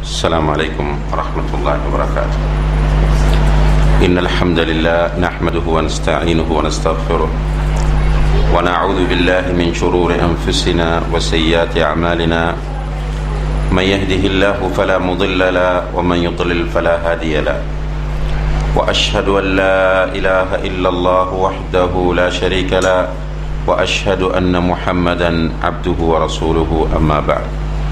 السلام عليكم ورحمة الله وبركاته إن الحمد لله نحمده ونستعينه ونستغفره ونعوذ بالله من شرور أنفسنا وسيئات أعمالنا من يهده الله فلا مضل له ومن يضلل فلا هادي له وأشهد أن لا إله إلا الله وحده لا شريك له وأشهد أن محمدا عبده ورسوله أما بعد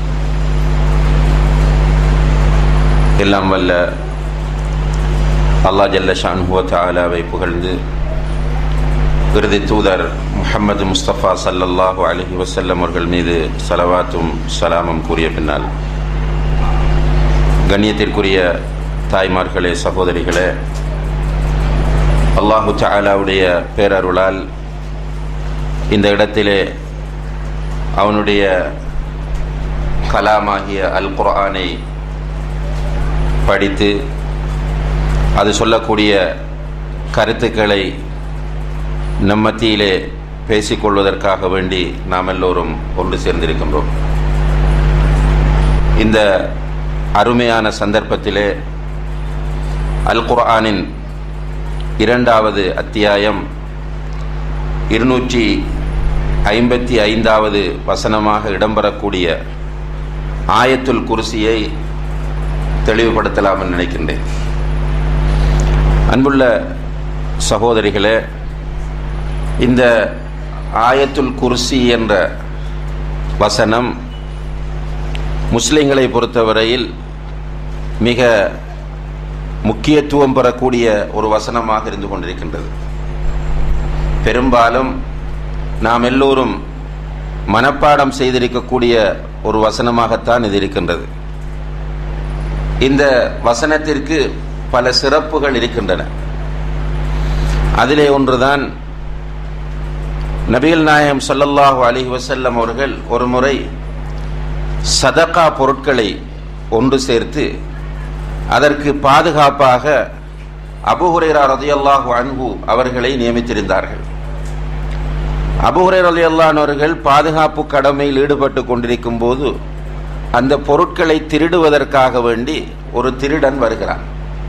எல்லாம் வல்ல அல்லா ஜல்ல ஷான்ஹுவ தாலாவை புகழ்ந்து இறுதி தூதர் முஹம்மது முஸ்தபா சல்லல்லாஹு அலஹி வசல்லம் அவர்கள் மீது சலவாத்தும் சலாமும் கூறிய பின்னால் கண்ணியத்திற்குரிய தாய்மார்களே சகோதரிகளே அல்லாஹு தாலாவுடைய பேரருளால் இந்த இடத்திலே அவனுடைய கலாமாகிய அல் குர்ஆனை படித்து அது சொல்லக்கூடிய கருத்துக்களை நம் மத்தியிலே பேசிக்கொள்வதற்காக வேண்டி நாம் எல்லோரும் ஒன்று சேர்ந்திருக்கின்றோம் இந்த அருமையான சந்தர்ப்பத்திலே அல் குர்ஆனின் இரண்டாவது அத்தியாயம் இருநூற்றி ஐம்பத்தி ஐந்தாவது வசனமாக இடம்பெறக்கூடிய ஆயத்துல் குருசியை தெளிவுபடுத்தலாம் நினைக்கின்றேன் அன்புள்ள சகோதரிகளே இந்த ஆயத்துல் குர்சி என்ற வசனம் முஸ்லிம்களை பொறுத்தவரையில் மிக முக்கியத்துவம் பெறக்கூடிய ஒரு வசனமாக இருந்து கொண்டிருக்கின்றது பெரும்பாலும் நாம் எல்லோரும் மனப்பாடம் செய்திருக்கக்கூடிய ஒரு வசனமாகத்தான் இது இருக்கின்றது இந்த வசனத்திற்கு பல சிறப்புகள் இருக்கின்றன அதிலே ஒன்றுதான் நபிகள் நாயகம் சொல்லல்லாஹு அலிஹி வசல்லம் அவர்கள் ஒரு முறை சதகா பொருட்களை ஒன்று சேர்த்து அதற்கு பாதுகாப்பாக அபுஹுரேரா ரதியல்லாஹு அன்ஹு அவர்களை நியமித்திருந்தார்கள் அபுஹுரேர் அலி அவர்கள் பாதுகாப்பு கடமையில் ஈடுபட்டு கொண்டிருக்கும் போது அந்த பொருட்களை திருடுவதற்காக வேண்டி ஒரு திருடன் வருகிறான்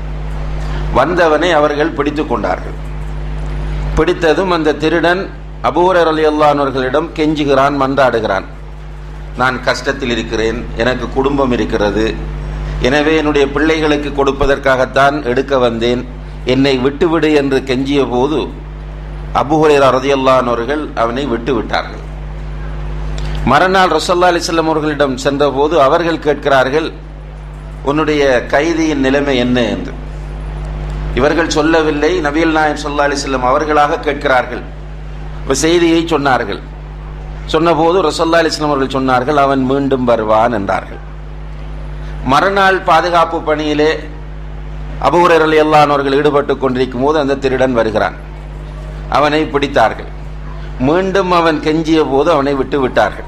வந்தவனை அவர்கள் பிடித்து கொண்டார்கள் பிடித்ததும் அந்த திருடன் அபூரர் அலி அல்லானவர்களிடம் கெஞ்சுகிறான் மன்றாடுகிறான் நான் கஷ்டத்தில் இருக்கிறேன் எனக்கு குடும்பம் இருக்கிறது எனவே என்னுடைய பிள்ளைகளுக்கு கொடுப்பதற்காகத்தான் எடுக்க வந்தேன் என்னை விட்டுவிடு என்று கெஞ்சிய போது அபுஹுரேரா ரதியல்லானவர்கள் அவனை விட்டு விட்டார்கள் மறுநாள் ரசல்லா அலிஸ்லாம் அவர்களிடம் சென்றபோது அவர்கள் கேட்கிறார்கள் உன்னுடைய கைதியின் நிலைமை என்ன என்று இவர்கள் சொல்லவில்லை நபியல் நாயம் சொல்லா அலிஸ்லாம் அவர்களாக கேட்கிறார்கள் செய்தியை சொன்னார்கள் சொன்னபோது ரசல்லா அலிஸ்லாம் அவர்கள் சொன்னார்கள் அவன் மீண்டும் வருவான் என்றார்கள் மறுநாள் பாதுகாப்பு பணியிலே அபுரர் அலி அல்லானவர்கள் ஈடுபட்டு கொண்டிருக்கும் போது அந்த திருடன் வருகிறான் அவனை பிடித்தார்கள் மீண்டும் அவன் கெஞ்சிய போது அவனை விட்டு விட்டார்கள்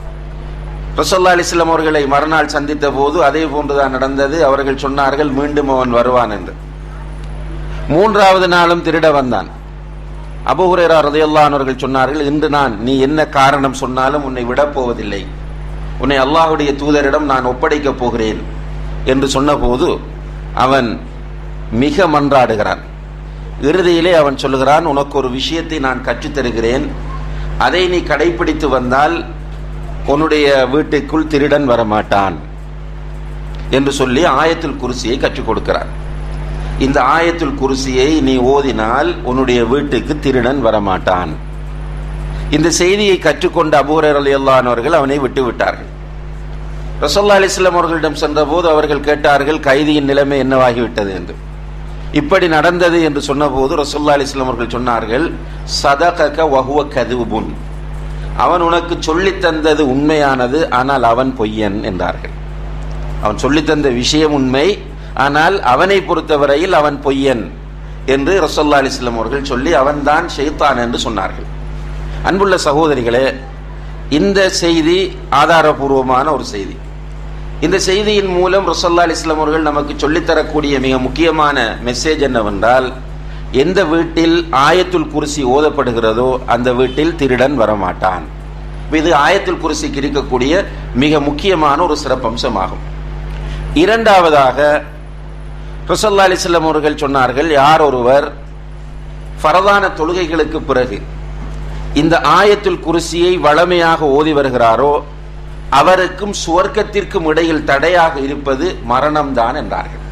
ரசல்லா அலிஸ்லாம் அவர்களை மறுநாள் சந்தித்த போது அதே போன்றுதான் நடந்தது அவர்கள் சொன்னார்கள் மீண்டும் அவன் வருவான் என்று மூன்றாவது நாளும் திருட வந்தான் அபுஹுரேரா ரதையல்லான் அவர்கள் சொன்னார்கள் இன்று நான் நீ என்ன காரணம் சொன்னாலும் உன்னை விடப் போவதில்லை உன்னை அல்லாஹுடைய தூதரிடம் நான் ஒப்படைக்கப் போகிறேன் என்று சொன்னபோது அவன் மிக மன்றாடுகிறான் இறுதியிலே அவன் சொல்லுகிறான் உனக்கு ஒரு விஷயத்தை நான் கற்றுத்தருகிறேன் அதை நீ கடைபிடித்து வந்தால் உன்னுடைய வீட்டுக்குள் திருடன் வரமாட்டான் என்று சொல்லி ஆயத்துல் குருசியை கற்றுக் கொடுக்கிறார் இந்த ஆயத்துல் குருசியை நீ ஓதினால் உன்னுடைய வீட்டுக்கு திருடன் வரமாட்டான் இந்த செய்தியை கற்றுக்கொண்ட அபூரர் அலி அல்லானவர்கள் அவனை விட்டு விட்டார்கள் ரசல்லா அலிஸ்லாம் அவர்களிடம் சென்றபோது அவர்கள் கேட்டார்கள் கைதியின் நிலைமை என்னவாகிவிட்டது என்று இப்படி நடந்தது என்று சொன்னபோது ரசல்லா அலிஸ்லாம் அவர்கள் சொன்னார்கள் சதக வஹுவ கதுபுன் அவன் உனக்கு சொல்லித் தந்தது உண்மையானது ஆனால் அவன் பொய்யன் என்றார்கள் அவன் சொல்லித்தந்த விஷயம் உண்மை ஆனால் அவனை பொறுத்தவரையில் அவன் பொய்யன் என்று ரசல்லா அலிஸ்லாம் அவர்கள் சொல்லி அவன்தான் ஷெய்தான் என்று சொன்னார்கள் அன்புள்ள சகோதரிகளே இந்த செய்தி ஆதாரபூர்வமான ஒரு செய்தி இந்த செய்தியின் மூலம் ரசல்லா அலிஸ்லாம் அவர்கள் நமக்கு சொல்லித்தரக்கூடிய மிக முக்கியமான மெசேஜ் என்னவென்றால் எந்த வீட்டில் ஆயத்துல் குருசி ஓதப்படுகிறதோ அந்த வீட்டில் திருடன் வரமாட்டான் இது ஆயத்துல் குருசிக்கு இருக்கக்கூடிய மிக முக்கியமான ஒரு சிறப்பம்சமாகும் இரண்டாவதாக ரசல்லா அலிஸ்லாம் அவர்கள் சொன்னார்கள் யார் ஒருவர் ஃபரதான தொழுகைகளுக்கு பிறகு இந்த ஆயத்துல் குருசியை வளமையாக ஓதி வருகிறாரோ அவருக்கும் சுவர்க்கத்திற்கும் இடையில் தடையாக இருப்பது மரணம்தான் என்றார்கள்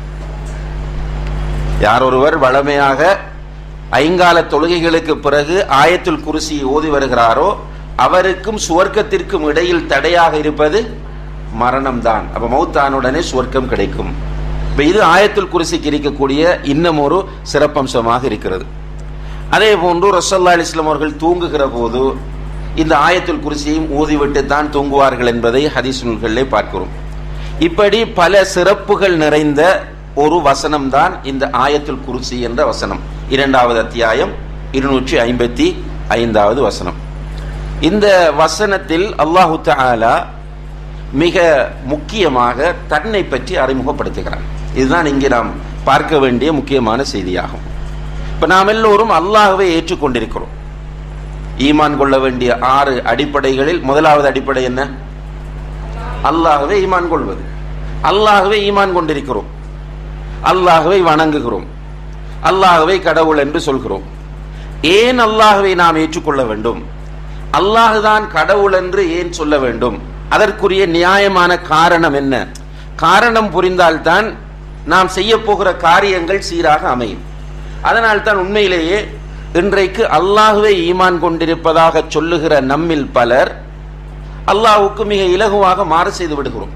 யார் ஒருவர் வளமையாக ஐங்கால தொழுகைகளுக்கு பிறகு ஆயத்துல் குருசியை ஓதி வருகிறாரோ அவருக்கும் சுவர்க்கத்திற்கும் இடையில் தடையாக இருப்பது மரணம்தான் அப்ப மௌத்தானுடனே சுவர்க்கம் கிடைக்கும் இப்ப இது ஆயத்துல் குருசிக்கு இருக்கக்கூடிய இன்னும் ஒரு சிறப்பம்சமாக இருக்கிறது அதே போன்று ரசல்லா அலிஸ்லாம் அவர்கள் தூங்குகிற போது இந்த ஆயத்துல் குருசியையும் ஊதிவிட்டு தான் தூங்குவார்கள் என்பதை ஹதீஸ் நூல்களிலே பார்க்கிறோம் இப்படி பல சிறப்புகள் நிறைந்த ஒரு வசனம் தான் இந்த ஆயத்துல் குருசி என்ற வசனம் இரண்டாவது அத்தியாயம் இருநூற்றி ஐம்பத்தி ஐந்தாவது வசனம் இந்த வசனத்தில் அல்லாஹு தாலா மிக முக்கியமாக தன்னை பற்றி அறிமுகப்படுத்துகிறார் இதுதான் இங்கே நாம் பார்க்க வேண்டிய முக்கியமான செய்தியாகும் இப்ப நாம் எல்லோரும் அல்லாஹுவை ஏற்றுக்கொண்டிருக்கிறோம் ஈமான் கொள்ள வேண்டிய ஆறு அடிப்படைகளில் முதலாவது அடிப்படை என்ன அல்லாஹுவை ஈமான் கொள்வது அல்லாஹுவை ஈமான் கொண்டிருக்கிறோம் அல்லாஹுவை வணங்குகிறோம் அல்லாஹுவை கடவுள் என்று சொல்கிறோம் ஏன் அல்லாஹுவை நாம் ஏற்றுக்கொள்ள வேண்டும் அல்லாஹுதான் கடவுள் என்று ஏன் சொல்ல வேண்டும் அதற்குரிய நியாயமான காரணம் என்ன காரணம் புரிந்தால்தான் நாம் செய்ய போகிற காரியங்கள் சீராக அமையும் அதனால் தான் உண்மையிலேயே இன்றைக்கு அல்லாஹுவை ஈமான் கொண்டிருப்பதாக சொல்லுகிற நம்மில் பலர் அல்லாஹுக்கு மிக இலகுவாக மாறு செய்து விடுகிறோம்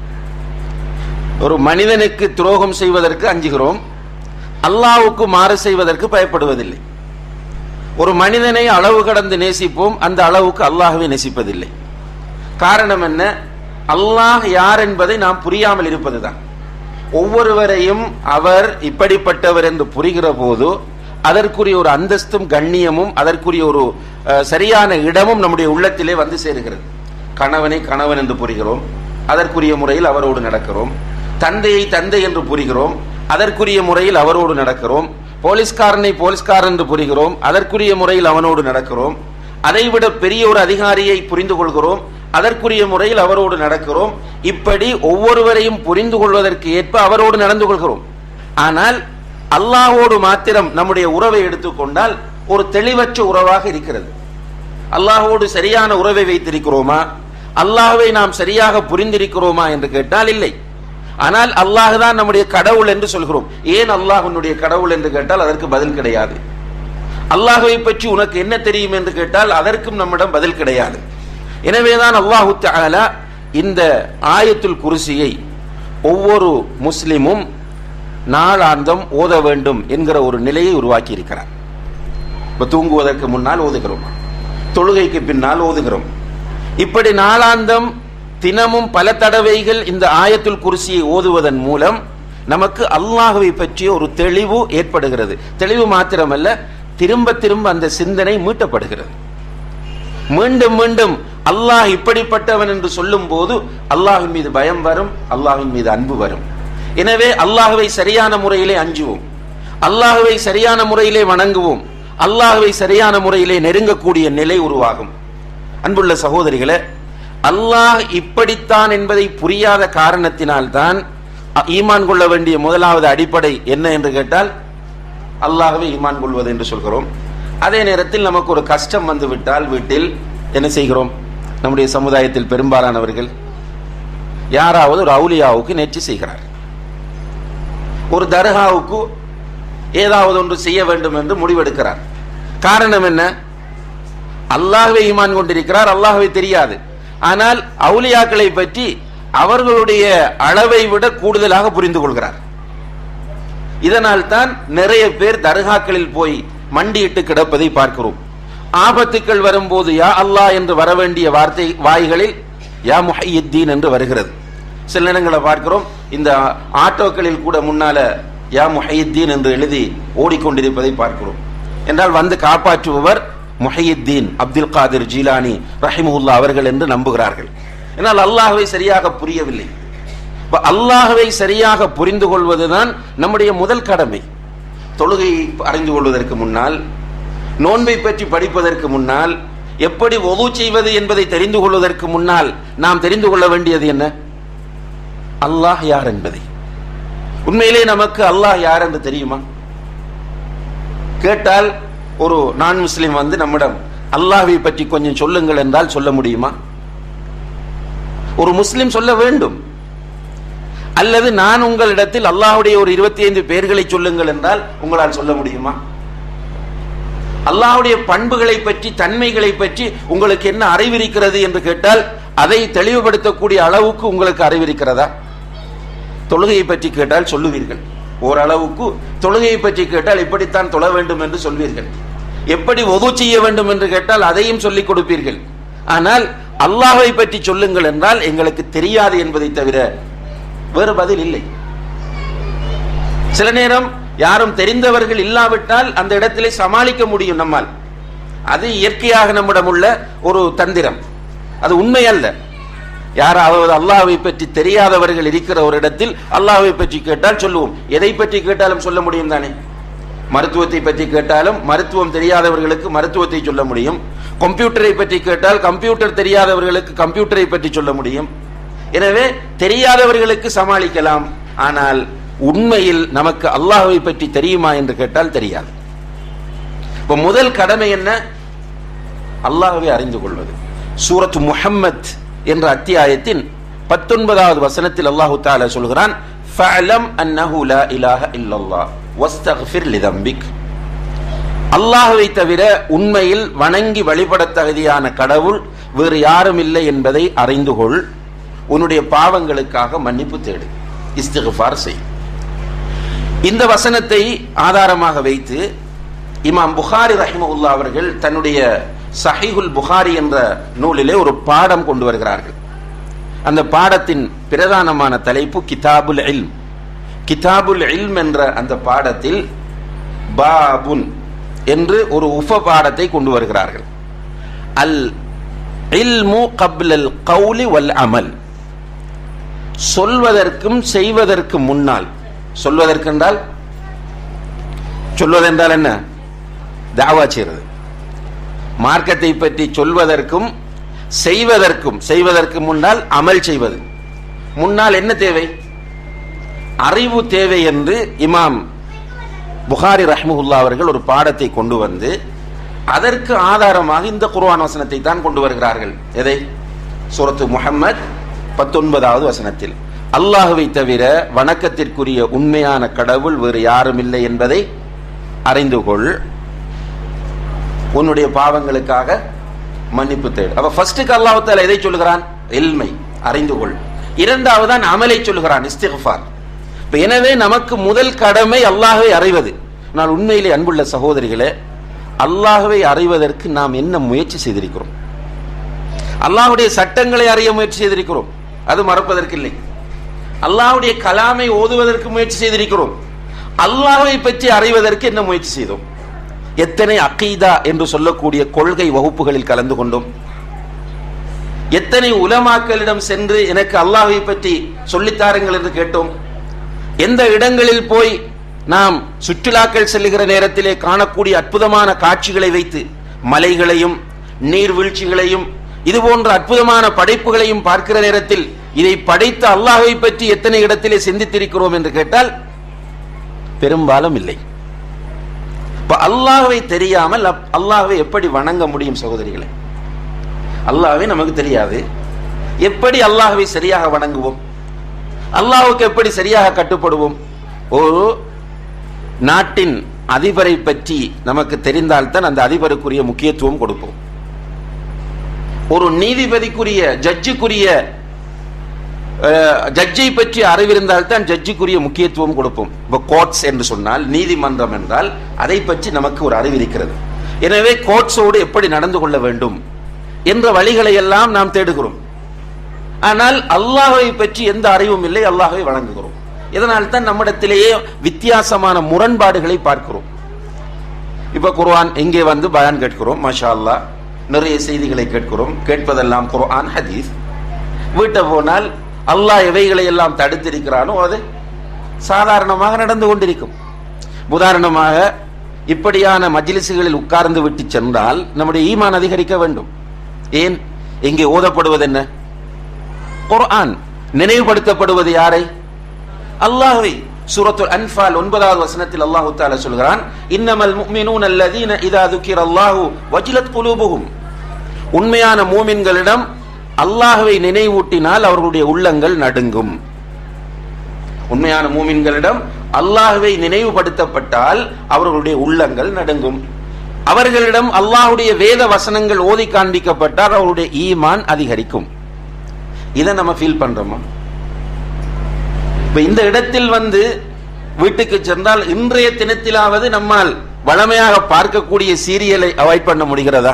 ஒரு மனிதனுக்கு துரோகம் செய்வதற்கு அஞ்சுகிறோம் அல்லாஹுக்கு மாறு செய்வதற்கு பயப்படுவதில்லை ஒரு மனிதனை அளவு கடந்து நேசிப்போம் அந்த அளவுக்கு அல்லாஹுவை நேசிப்பதில்லை காரணம் என்ன அல்லாஹ் யார் என்பதை நாம் புரியாமல் இருப்பதுதான் ஒவ்வொருவரையும் அவர் இப்படிப்பட்டவர் என்று புரிகிற போது அதற்குரிய ஒரு அந்தஸ்தும் கண்ணியமும் அதற்குரிய ஒரு சரியான இடமும் நம்முடைய உள்ளத்திலே வந்து சேருகிறது கணவனை கணவன் என்று புரிகிறோம் அதற்குரிய முறையில் அவரோடு நடக்கிறோம் தந்தையை தந்தை என்று புரிகிறோம் அதற்குரிய முறையில் அவரோடு நடக்கிறோம் போலீஸ்காரனை போலீஸ்காரன் என்று புரிகிறோம் அதற்குரிய முறையில் அவனோடு நடக்கிறோம் அதைவிட பெரிய ஒரு அதிகாரியை புரிந்து கொள்கிறோம் அதற்குரிய முறையில் அவரோடு நடக்கிறோம் இப்படி ஒவ்வொருவரையும் புரிந்து கொள்வதற்கு ஏற்ப அவரோடு நடந்து கொள்கிறோம் ஆனால் அல்லாஹோடு மாத்திரம் நம்முடைய உறவை எடுத்துக்கொண்டால் ஒரு தெளிவற்ற உறவாக இருக்கிறது அல்லாஹோடு சரியான உறவை வைத்திருக்கிறோமா அல்லாஹுவை நாம் சரியாக புரிந்திருக்கிறோமா என்று கேட்டால் இல்லை ஆனால் அல்லாஹ் தான் நம்முடைய கடவுள் என்று சொல்கிறோம் ஏன் அல்லாஹ் உன்னுடைய கடவுள் என்று கேட்டால் அதற்கு பதில் கிடையாது அல்லாஹுவை பற்றி உனக்கு என்ன தெரியும் என்று கேட்டால் அதற்கும் நம்மிடம் பதில் கிடையாது எனவேதான் அல்லாஹு தாலா இந்த ஆயத்துல் குருசியை ஒவ்வொரு முஸ்லிமும் நாளாந்தம் ஓத வேண்டும் என்கிற ஒரு நிலையை உருவாக்கி இருக்கிறார் இப்ப தூங்குவதற்கு முன்னால் ஓதுகிறோம் தொழுகைக்கு பின்னால் ஓதுகிறோம் இப்படி நாளாந்தம் தினமும் பல தடவைகள் இந்த ஆயத்துல் குருசியை ஓதுவதன் மூலம் நமக்கு அல்லாஹுவை பற்றிய ஒரு தெளிவு ஏற்படுகிறது தெளிவு மாத்திரமல்ல திரும்ப திரும்ப அந்த சிந்தனை மீட்டப்படுகிறது மீண்டும் மீண்டும் அல்லாஹ் இப்படிப்பட்டவன் என்று சொல்லும் போது அல்லாஹின் மீது பயம் வரும் அல்லாஹின் மீது அன்பு வரும் எனவே அல்லாஹுவை சரியான முறையிலே அஞ்சுவோம் அல்லாஹுவை சரியான முறையிலே வணங்குவோம் அல்லாஹுவை சரியான முறையிலே நெருங்கக்கூடிய நிலை உருவாகும் அன்புள்ள சகோதரிகளே அல்லாஹ் இப்படித்தான் என்பதை புரியாத காரணத்தினால்தான் ஈமான் கொள்ள வேண்டிய முதலாவது அடிப்படை என்ன என்று கேட்டால் அல்லாஹுவை ஈமான் கொள்வது என்று சொல்கிறோம் அதே நேரத்தில் நமக்கு ஒரு கஷ்டம் வந்து விட்டால் வீட்டில் என்ன செய்கிறோம் நம்முடைய சமுதாயத்தில் பெரும்பாலானவர்கள் யாராவது ஒரு அவுலியாவுக்கு நேர்ச்சி செய்கிறார் ஒரு தர்காவுக்கு ஏதாவது ஒன்று செய்ய வேண்டும் என்று முடிவெடுக்கிறார் காரணம் என்ன அல்லாஹுவை ஈமான் கொண்டிருக்கிறார் அல்லாஹுவை தெரியாது ஆனால் அவுலியாக்களை பற்றி அவர்களுடைய அளவை விட கூடுதலாக புரிந்து கொள்கிறார் இதனால் தான் நிறைய பேர் தர்காக்களில் போய் மண்டியிட்டு கிடப்பதை பார்க்கிறோம் ஆபத்துக்கள் வரும்போது யா அல்லாஹ் என்று வர வேண்டிய வார்த்தை வாய்களில் யா முஹையுத்தீன் என்று வருகிறது சில நேரங்களை பார்க்கிறோம் இந்த ஆட்டோக்களில் கூட முன்னால யா முஹையுத்தீன் என்று எழுதி ஓடிக்கொண்டிருப்பதை பார்க்கிறோம் என்றால் வந்து காப்பாற்றுபவர் முஹையுத்தீன் அப்துல் காதிர் ஜீலானி ரஹிமுல்லா அவர்கள் என்று நம்புகிறார்கள் என்னால் அல்லாஹுவை சரியாக புரியவில்லை அல்லாஹுவை சரியாக புரிந்து கொள்வதுதான் நம்முடைய முதல் கடமை தொழுகையை அறிந்து கொள்வதற்கு முன்னால் நோன்பை பற்றி படிப்பதற்கு முன்னால் எப்படி ஒது செய்வது என்பதை தெரிந்து கொள்வதற்கு முன்னால் நாம் தெரிந்து கொள்ள வேண்டியது என்ன அல்லாஹ் யார் என்பதை உண்மையிலே நமக்கு அல்லாஹ் யார் என்று தெரியுமா கேட்டால் ஒரு நான் முஸ்லிம் வந்து நம்மிடம் அல்லாஹை பற்றி கொஞ்சம் சொல்லுங்கள் என்றால் சொல்ல முடியுமா ஒரு முஸ்லிம் சொல்ல வேண்டும் அல்லது நான் உங்களிடத்தில் அல்லாஹுடைய ஒரு இருபத்தி ஐந்து பெயர்களை சொல்லுங்கள் என்றால் உங்களால் சொல்ல முடியுமா அல்லாஹுடைய பண்புகளை பற்றி தன்மைகளை பற்றி உங்களுக்கு என்ன அறிவிருக்கிறது என்று கேட்டால் அதை தெளிவுபடுத்தக்கூடிய அளவுக்கு உங்களுக்கு அறிவிருக்கிறதா தொழுகையை பற்றி கேட்டால் சொல்லுவீர்கள் ஓரளவுக்கு தொழுகையை பற்றி கேட்டால் இப்படித்தான் தொழ வேண்டும் என்று சொல்வீர்கள் எப்படி ஒது செய்ய வேண்டும் என்று கேட்டால் அதையும் சொல்லிக் கொடுப்பீர்கள் ஆனால் அல்லாஹை பற்றி சொல்லுங்கள் என்றால் எங்களுக்கு தெரியாது என்பதை தவிர வேறு பதில் இல்லை சில நேரம் யாரும் தெரிந்தவர்கள் இல்லாவிட்டால் அந்த இடத்திலே சமாளிக்க முடியும் நம்மால் அது இயற்கையாக நம்மிடம் உள்ள ஒரு தந்திரம் அது உண்மை அல்ல யாராவது அல்லாஹை பற்றி தெரியாதவர்கள் இருக்கிற ஒரு இடத்தில் அல்லாஹை பற்றி கேட்டால் சொல்லுவோம் எதை பற்றி கேட்டாலும் சொல்ல முடியும் தானே மருத்துவத்தை பற்றி கேட்டாலும் மருத்துவம் தெரியாதவர்களுக்கு மருத்துவத்தை சொல்ல முடியும் கம்ப்யூட்டரை பற்றி கேட்டால் கம்ப்யூட்டர் தெரியாதவர்களுக்கு கம்ப்யூட்டரை பற்றி சொல்ல முடியும் எனவே தெரியாதவர்களுக்கு சமாளிக்கலாம் ஆனால் உண்மையில் நமக்கு அல்லாஹை பற்றி தெரியுமா என்று கேட்டால் தெரியாது இப்ப முதல் கடமை என்ன அல்லாஹவை அறிந்து கொள்வது சூரத் முஹம்மத் என்ற அத்தியாயத்தின் பத்தொன்பதாவது வசனத்தில் அல்லாஹு தாலா சொல்கிறான் ஃபஅலம் அன்னஹு லா இலாஹ இல்லல்லாஹ் வஸ்தக்ஃபிர் லிதம்பிக் அல்லாஹ்வை தவிர உண்மையில் வணங்கி வழிபட தகுதியான கடவுள் வேறு யாரும் இல்லை என்பதை அறிந்து கொள் உன்னுடைய பாவங்களுக்காக மன்னிப்பு தேடு இஸ்திஃபார் செய் இந்த வசனத்தை ஆதாரமாக வைத்து இமாம் புகாரி ரஹிமவுல்லா அவர்கள் தன்னுடைய சஹிகுல் புகாரி என்ற நூலிலே ஒரு பாடம் கொண்டு வருகிறார்கள் அந்த பாடத்தின் பிரதானமான தலைப்பு கிதாபுல் இல்ம் கிதாபுல் இல்ம் என்ற அந்த பாடத்தில் பாபுன் என்று ஒரு உப பாடத்தை கொண்டு வருகிறார்கள் அல் இல்மு கப்லல் கௌலி வல் அமல் சொல்வதற்கும் செய்வதற்கு முன்னால் சொல்வதற்கு என்றால் சொல்வதென்றால் என்ன தாவா செய்வது மார்க்கத்தை பற்றி சொல்வதற்கும் செய்வதற்கும் செய்வதற்கு முன்னால் அமல் செய்வது முன்னால் என்ன தேவை அறிவு தேவை என்று இமாம் புகாரி ரஹ்முல்லா அவர்கள் ஒரு பாடத்தை கொண்டு வந்து அதற்கு ஆதாரமாக இந்த குர்ஆன் வசனத்தை தான் கொண்டு வருகிறார்கள் எதை சூரத்து முஹம்மத் பத்தொன்பதாவது வசனத்தில் அல்லாஹுவை தவிர வணக்கத்திற்குரிய உண்மையான கடவுள் வேறு யாரும் இல்லை என்பதை அறிந்து கொள் உன்னுடைய பாவங்களுக்காக மன்னிப்பு தேடு அப்ப ஃபர்ஸ்டுக்கு அல்லாஹால எதை சொல்லுகிறான் எல்மை அறிந்து கொள் இரண்டாவதான் அமலை சொல்லுகிறான் இஸ்திஃபார் இப்ப எனவே நமக்கு முதல் கடமை அல்லாஹை அறிவது நான் உண்மையிலே அன்புள்ள சகோதரிகளே அல்லாஹுவை அறிவதற்கு நாம் என்ன முயற்சி செய்திருக்கிறோம் அல்லாஹுடைய சட்டங்களை அறிய முயற்சி செய்திருக்கிறோம் அது மறப்பதற்கில்லை அல்லாஹுடைய கலாமை ஓதுவதற்கு முயற்சி செய்திருக்கிறோம் அல்லாஹை பற்றி அறிவதற்கு என்ன முயற்சி செய்தோம் எத்தனை அகீதா என்று சொல்லக்கூடிய கொள்கை வகுப்புகளில் கலந்து கொண்டோம் எத்தனை உலமாக்களிடம் சென்று எனக்கு அல்லாஹை பற்றி சொல்லித்தாருங்கள் என்று கேட்டோம் எந்த இடங்களில் போய் நாம் சுற்றுலாக்கள் செல்லுகிற நேரத்திலே காணக்கூடிய அற்புதமான காட்சிகளை வைத்து மலைகளையும் நீர்வீழ்ச்சிகளையும் இது போன்ற அற்புதமான படைப்புகளையும் பார்க்கிற நேரத்தில் இதை படைத்த அல்லாஹை பற்றி எத்தனை இடத்திலே சிந்தித்திருக்கிறோம் என்று கேட்டால் பெரும்பாலும் இல்லை இப்ப அல்லாஹ்வை தெரியாமல் அல்லாஹ்வை எப்படி வணங்க முடியும் சகோதரிகளை அல்லாஹ்வை நமக்கு தெரியாது எப்படி அல்லாஹ்வை சரியாக வணங்குவோம் அல்லாஹ்வுக்கு எப்படி சரியாக கட்டுப்படுவோம் ஒரு நாட்டின் அதிபரை பற்றி நமக்கு தெரிந்தால்தான் அந்த அதிபருக்குரிய முக்கியத்துவம் கொடுப்போம் ஒரு நீதிபதிக்குரிய ஜட்ஜுக்குரிய ஜட்ஜை பற்றி அறிவிருந்தால் தான் ஜட்ஜுக்குரிய முக்கியத்துவம் கொடுப்போம் இப்போ கோர்ட்ஸ் என்று சொன்னால் நீதிமன்றம் என்றால் அதை பற்றி நமக்கு ஒரு அறிவு இருக்கிறது எனவே கோர்ட்ஸோடு எப்படி நடந்து கொள்ள வேண்டும் என்ற வழிகளை எல்லாம் நாம் தேடுகிறோம் ஆனால் அல்லாஹை பற்றி எந்த அறிவும் இல்லை அல்லாஹை வழங்குகிறோம் இதனால் தான் நம்மிடத்திலேயே வித்தியாசமான முரண்பாடுகளை பார்க்கிறோம் இப்ப குர்ஆன் இங்கே வந்து பயான் கேட்கிறோம் மாஷா அல்லாஹ் நிறைய செய்திகளை கேட்கிறோம் கேட்பதெல்லாம் குர்ஆன் ஹதீஸ் வீட்டை போனால் அல்லாஹ் எவைகளை எல்லாம் தடுத்திருக்கிறானோ அது சாதாரணமாக நடந்து கொண்டிருக்கும் உதாரணமாக இப்படியான மஜ்லிசுகளில் உட்கார்ந்து விட்டு சென்றால் நம்முடைய ஈமான் அதிகரிக்க வேண்டும் ஏன் இங்கே ஓதப்படுவது என்ன குர்ஆன் நினைவுபடுத்தப்படுவது யாரை அல்லாஹ்வை சூரத்துல் அன்ஃபால் ஒன்பதாவது வசனத்தில் அல்லாஹு தாலா சொல்கிறான் இன்னமல் முஃமினூன அல்லதீன இதா துக்கிரல்லாஹு வஜிலத் குலூபுஹும் உண்மையான மூமின்களிடம் அல்லாஹ்வை நினைவூட்டினால் அவர்களுடைய உள்ளங்கள் நடுங்கும் உண்மையான மூமின்களிடம் அல்லாஹ்வை நினைவுபடுத்தப்பட்டால் அவர்களுடைய உள்ளங்கள் நடுங்கும் அவர்களிடம் அல்லாஹ்வுடைய வேத வசனங்கள் ஓதி காண்பிக்கப்பட்டால் அவருடைய ஈமான் அதிகரிக்கும் இதை நம்ம ஃபீல் பண்றோமா இப்ப இந்த இடத்தில் வந்து வீட்டுக்கு சென்றால் இன்றைய தினத்திலாவது நம்மால் வளமையாக பார்க்கக்கூடிய சீரியலை அவாய்ட் பண்ண முடிகிறதா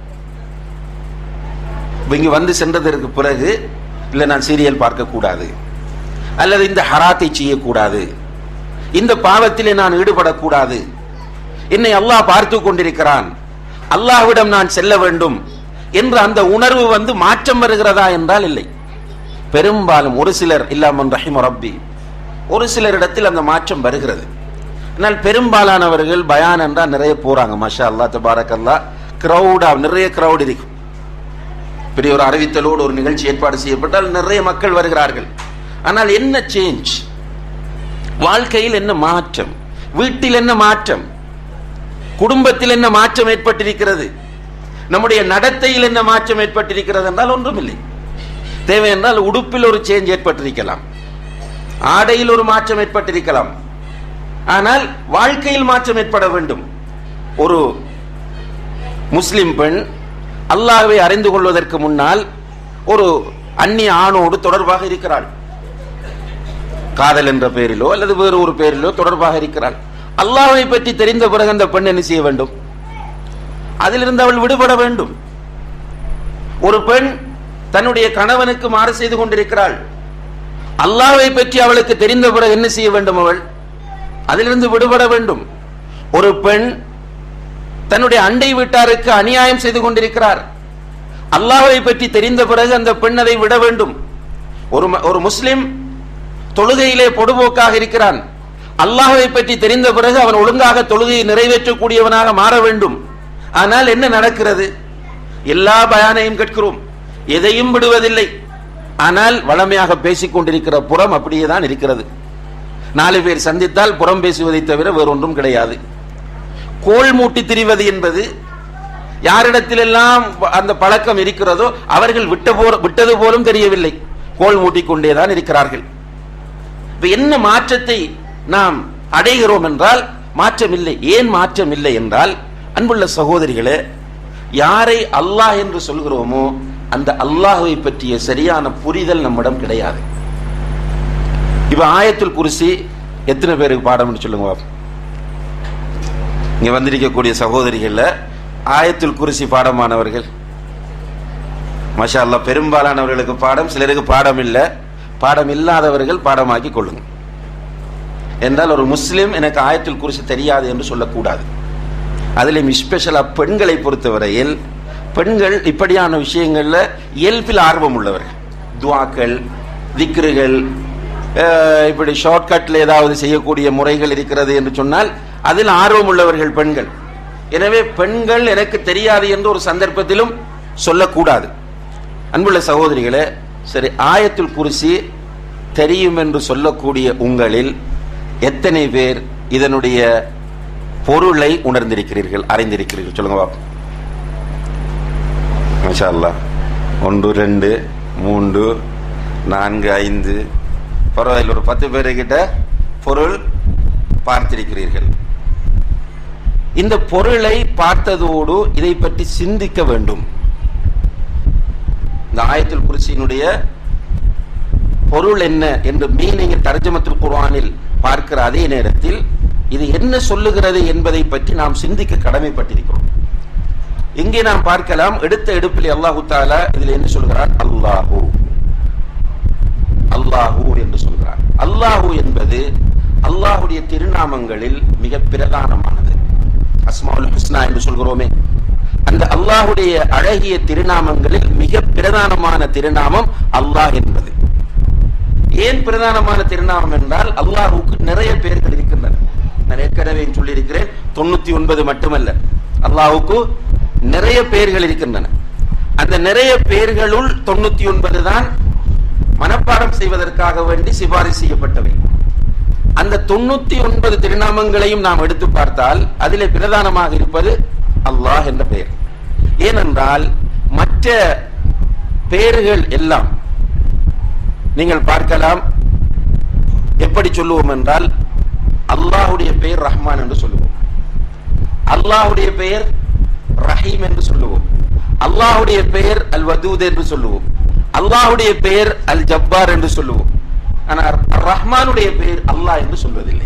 இப்ப இங்க வந்து சென்றதற்கு பிறகு இல்ல நான் சீரியல் பார்க்க கூடாது அல்லது இந்த ஹராத்தை செய்யக்கூடாது இந்த பாவத்திலே நான் ஈடுபடக்கூடாது என்னை அல்லாஹ் பார்த்து கொண்டிருக்கிறான் அல்லாஹ்விடம் நான் செல்ல வேண்டும் என்ற அந்த உணர்வு வந்து மாற்றம் வருகிறதா என்றால் இல்லை பெரும்பாலும் ஒரு சிலர் இல்லாமன் ரஹிம் ரப்பி ஒரு சிலரிடத்தில் அந்த மாற்றம் வருகிறது ஆனால் பெரும்பாலானவர்கள் பயான் என்றால் நிறைய போறாங்க மஷா அல்லா தபாரக் அல்லா கிரௌடா நிறைய கிரௌட் இருக்கும் பெரிய ஒரு அறிவித்தலோடு ஒரு நிகழ்ச்சி ஏற்பாடு செய்யப்பட்டால் நிறைய மக்கள் வருகிறார்கள் ஆனால் என்ன சேஞ்ச் வாழ்க்கையில் என்ன மாற்றம் வீட்டில் என்ன மாற்றம் குடும்பத்தில் என்ன மாற்றம் ஏற்பட்டிருக்கிறது நம்முடைய நடத்தையில் என்ன மாற்றம் ஏற்பட்டிருக்கிறது என்றால் ஒன்றுமில்லை தேவை என்றால் உடுப்பில் ஒரு சேஞ்ச் ஏற்பட்டிருக்கலாம் ஆடையில் ஒரு மாற்றம் ஏற்பட்டிருக்கலாம் ஆனால் வாழ்க்கையில் மாற்றம் ஏற்பட வேண்டும் ஒரு முஸ்லிம் பெண் அல்லாஹ்வை அறிந்து கொள்வதற்கு முன்னால் ஒரு அந்நிய ஆணோடு தொடர்பாக இருக்கிறாள் காதல் என்ற பெயரிலோ அல்லது வேறு ஒரு பெயரிலோ தொடர்பாக இருக்கிறாள் அல்லாஹ்வை பற்றி தெரிந்த பிறகு அந்த பெண் என்ன செய்ய வேண்டும் அதிலிருந்து அவள் விடுபட வேண்டும் ஒரு பெண் தன்னுடைய கணவனுக்கு மாறு செய்து கொண்டிருக்கிறாள் அல்லாஹ்வை பற்றி அவளுக்கு தெரிந்த பிறகு என்ன செய்ய வேண்டும் அவள் அதிலிருந்து விடுபட வேண்டும் ஒரு பெண் தன்னுடைய அண்டை வீட்டாருக்கு அநியாயம் செய்து கொண்டிருக்கிறார் அல்லாஹ்வை பற்றி தெரிந்த பிறகு அந்த பெண் அதை விட வேண்டும் ஒரு ம- ஒரு முஸ்லிம் தொழுகையிலே பொடுபோக்காக இருக்கிறான் அல்லாஹ்வை பற்றி தெரிந்த பிறகு அவன் ஒழுங்காக தொழுகையை நிறைவேற்றக்கூடியவனாக மாற வேண்டும் ஆனால் என்ன நடக்கிறது எல்லா பயானையும் கேட்கிறோம் எதையும் விடுவதில்லை ஆனால் வளமையாக பேசிக் கொண்டிருக்கிற புறம் அப்படியே தான் இருக்கிறது நாலு பேர் சந்தித்தால் புறம் பேசுவதை தவிர வேறொன்றும் கிடையாது கோல் மூட்டி திரிவது என்பது யாரிடத்திலெல்லாம் அந்த பழக்கம் இருக்கிறதோ அவர்கள் விட்ட போற விட்டது போலும் தெரியவில்லை கோல் மூட்டிக் கொண்டேதான் இருக்கிறார்கள் இப்ப என்ன மாற்றத்தை நாம் அடைகிறோம் என்றால் மாற்றம் இல்லை ஏன் மாற்றம் இல்லை என்றால் அன்புள்ள சகோதரிகளே யாரை அல்லாஹ் என்று சொல்கிறோமோ அந்த அல்லாஹ்வை பற்றிய சரியான புரிதல் நம்மிடம் கிடையாது இப்ப ஆயத்துல் குருசி எத்தனை பேருக்கு பாடம்னு சொல்லுங்க பாப்போம். இங்க வந்திருக்கக்கூடிய சகோதரிகள்ல ஆயத்துல் குருசி பாடமானவர்கள் மஷா அல்லாஹ் பெரும்பாலானவர்களுக்கு பாடம் சிலருக்கு பாடம் இல்லை பாடம் இல்லாதவர்கள் பாடமாக்கி கொள்ளுங்க என்றால் ஒரு முஸ்லிம் எனக்கு ஆயத்துல் குருசி தெரியாது என்று சொல்லக்கூடாது அதிலும் ஸ்பெஷலா பெண்களை பொறுத்தவரையில் பெண்கள் இப்படியான விஷயங்கள்ல இயல்பில் ஆர்வம் உள்ளவர்கள் துவாக்கள் திக்ருகள் அஹ், இப்படி ஷார்ட்கட்ல ஏதாவது செய்யக்கூடிய முறைகள் இருக்கிறது என்று சொன்னால் அதில் ஆர்வம் உள்ளவர்கள் பெண்கள் எனவே பெண்கள் எனக்கு தெரியாது என்று ஒரு சந்தர்ப்பத்திலும் சொல்லக்கூடாது அன்புள்ள சகோதரிகளே சரி ஆயத்துல் குருசி தெரியும் என்று சொல்லக்கூடிய உங்களில் எத்தனை பேர் இதனுடைய பொருளை உணர்ந்திருக்கிறீர்கள் அறிந்திருக்கிறீர்கள் சொல்லுங்க பாப்போம் மாஷா அல்லாஹ் ஒன்று ரெண்டு மூன்று நான்கு ஐந்து பரவாயில்ல ஒரு பத்து பேருக்கிட்ட பொருள் பார்த்திருக்கிறீர்கள் இந்த பொருளை பார்த்ததோடு இதை பற்றி சிந்திக்க வேண்டும் இந்த ஆயத்துல் குருசியினுடைய பொருள் என்ன என்று மீனிங் தர்ஜமத்துல் குர்ஆனில் பார்க்கிற அதே நேரத்தில் இது என்ன சொல்லுகிறது என்பதை பற்றி நாம் சிந்திக்க கடமைப்பட்டிருக்கிறோம் இங்கே நாம் பார்க்கலாம் எடுத்த எடுப்பில் அல்லாஹு தாலா இதில் என்ன சொல்கிறார் அல்லாஹு அல்லாஹு என்று சொல்கிறார் அல்லாஹு என்பது அல்லாஹுடைய திருநாமங்களில் மிக பிரதானமானது அஸ்மாவுல் ஹுஸ்னா என்று சொல்கிறோமே அந்த அல்லாஹுடைய அழகிய திருநாமங்களில் மிக பிரதானமான திருநாமம் அல்லாஹ் என்பது ஏன் பிரதானமான திருநாமம் என்றால் அல்லாஹுக்கு நிறைய பேர்கள் இருக்கின்றன நான் ஏற்கனவே சொல்லியிருக்கிறேன் தொண்ணூத்தி ஒன்பது மட்டுமல்ல அல்லாஹுக்கு நிறைய பெயர்கள் இருக்கின்றன அந்த நிறைய பெயர்களுள் தொண்ணூத்தி ஒன்பது தான் மனப்பாடம் செய்வதற்காக வேண்டி சிபாரிசு செய்யப்பட்டவை அந்த தொண்ணூத்தி ஒன்பது திருநாமங்களையும் நாம் எடுத்து பார்த்தால் அதிலே பிரதானமாக இருப்பது அல்லாஹ் என்ற பெயர் ஏனென்றால் மற்ற பெயர்கள் எல்லாம் நீங்கள் பார்க்கலாம் எப்படி சொல்லுவோம் என்றால் அல்லாஹுடைய பெயர் ரஹ்மான் என்று சொல்லுவோம் அல்லாஹுடைய பெயர் ரஹீம் என்று சொல்லுவோம் அல்லாஹுடைய பெயர் அல் வதூத் என்று சொல்லுவோம் அல்லாஹுடைய பெயர் அல் ஜப்பார் என்று சொல்லுவோம் ஆனால் ரஹ்மானுடைய பெயர் அல்லாஹ் என்று சொல்வதில்லை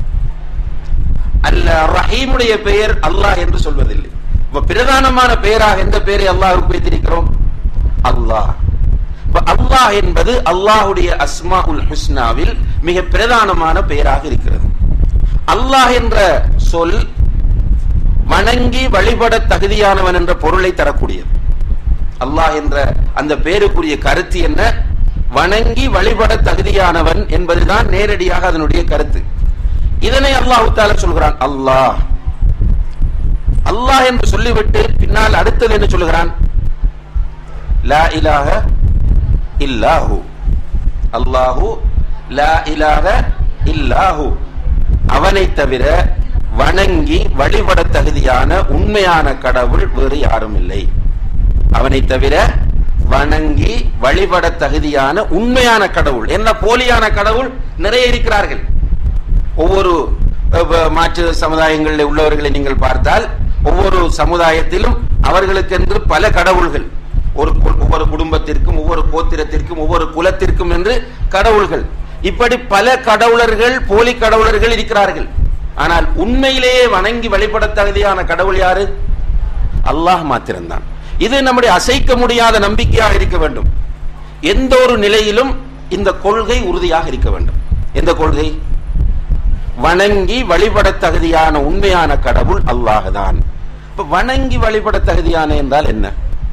அல்ல ரஹீமுடைய பெயர் அல்லாஹ் என்று சொல்வதில்லை இப்ப பிரதானமான பெயராக எந்த பெயரை அல்லாஹுக்கு வைத்திருக்கிறோம் அல்லாஹ் இப்ப அல்லாஹ் என்பது அல்லாஹுடைய அஸ்மா உல் ஹுஸ்னாவில் மிக பிரதானமான பெயராக இருக்கிறது அல்லாஹ் என்ற சொல் வணங்கி வழிபட தகுதியானவன் என்ற பொருளை தரக்கூடியது அல்லாஹ் என்ற அந்த பேருக்குரிய கருத்து என்ன வணங்கி வழிபட தகுதியானவன் என்பதுதான் நேரடியாக அதனுடைய கருத்து இதனை அல்லாஹு தால சொல்கிறான் அல்லாஹ் அல்லாஹ் என்று சொல்லிவிட்டு பின்னால் அடுத்தது என்ன சொல்லுகிறான் லா இலாஹ இல்லாஹு அல்லாஹு லா இலாஹ இல்லாஹு அவனை தவிர வணங்கி வழிபட தகுதியான உண்மையான கடவுள் வேறு யாரும் இல்லை அவனை தவிர வணங்கி வழிபட தகுதியான உண்மையான கடவுள் என்ன போலியான கடவுள் நிறைய இருக்கிறார்கள் ஒவ்வொரு அஹ், மாற்று சமுதாயங்களில் உள்ளவர்களை நீங்கள் பார்த்தால் ஒவ்வொரு சமுதாயத்திலும் அவர்களுக்கென்று பல கடவுள்கள் ஒரு கு- ஒவ்வொரு குடும்பத்திற்கும் ஒவ்வொரு கோத்திரத்திற்கும் ஒவ்வொரு குலத்திற்கும் என்று கடவுள்கள் இப்படி பல கடவுளர்கள் போலி கடவுளர்கள் இருக்கிறார்கள் ஆனால் உண்மையிலேயே வணங்கி வழிபட தகுதியான கடவுள் யாரு அல்லாஹ் மாத்திரம்தான் இது நம்முடைய அசைக்க முடியாத நம்பிக்கையாக இருக்க வேண்டும் எந்த ஒரு நிலையிலும் இந்த கொள்கை உறுதியாக இருக்க வேண்டும் எந்த கொள்கை வணங்கி வழிபட தகுதியான உண்மையான கடவுள் அல்லாஹ் தான் இப்ப வணங்கி வழிபட தகுதியான என்றால் என்ன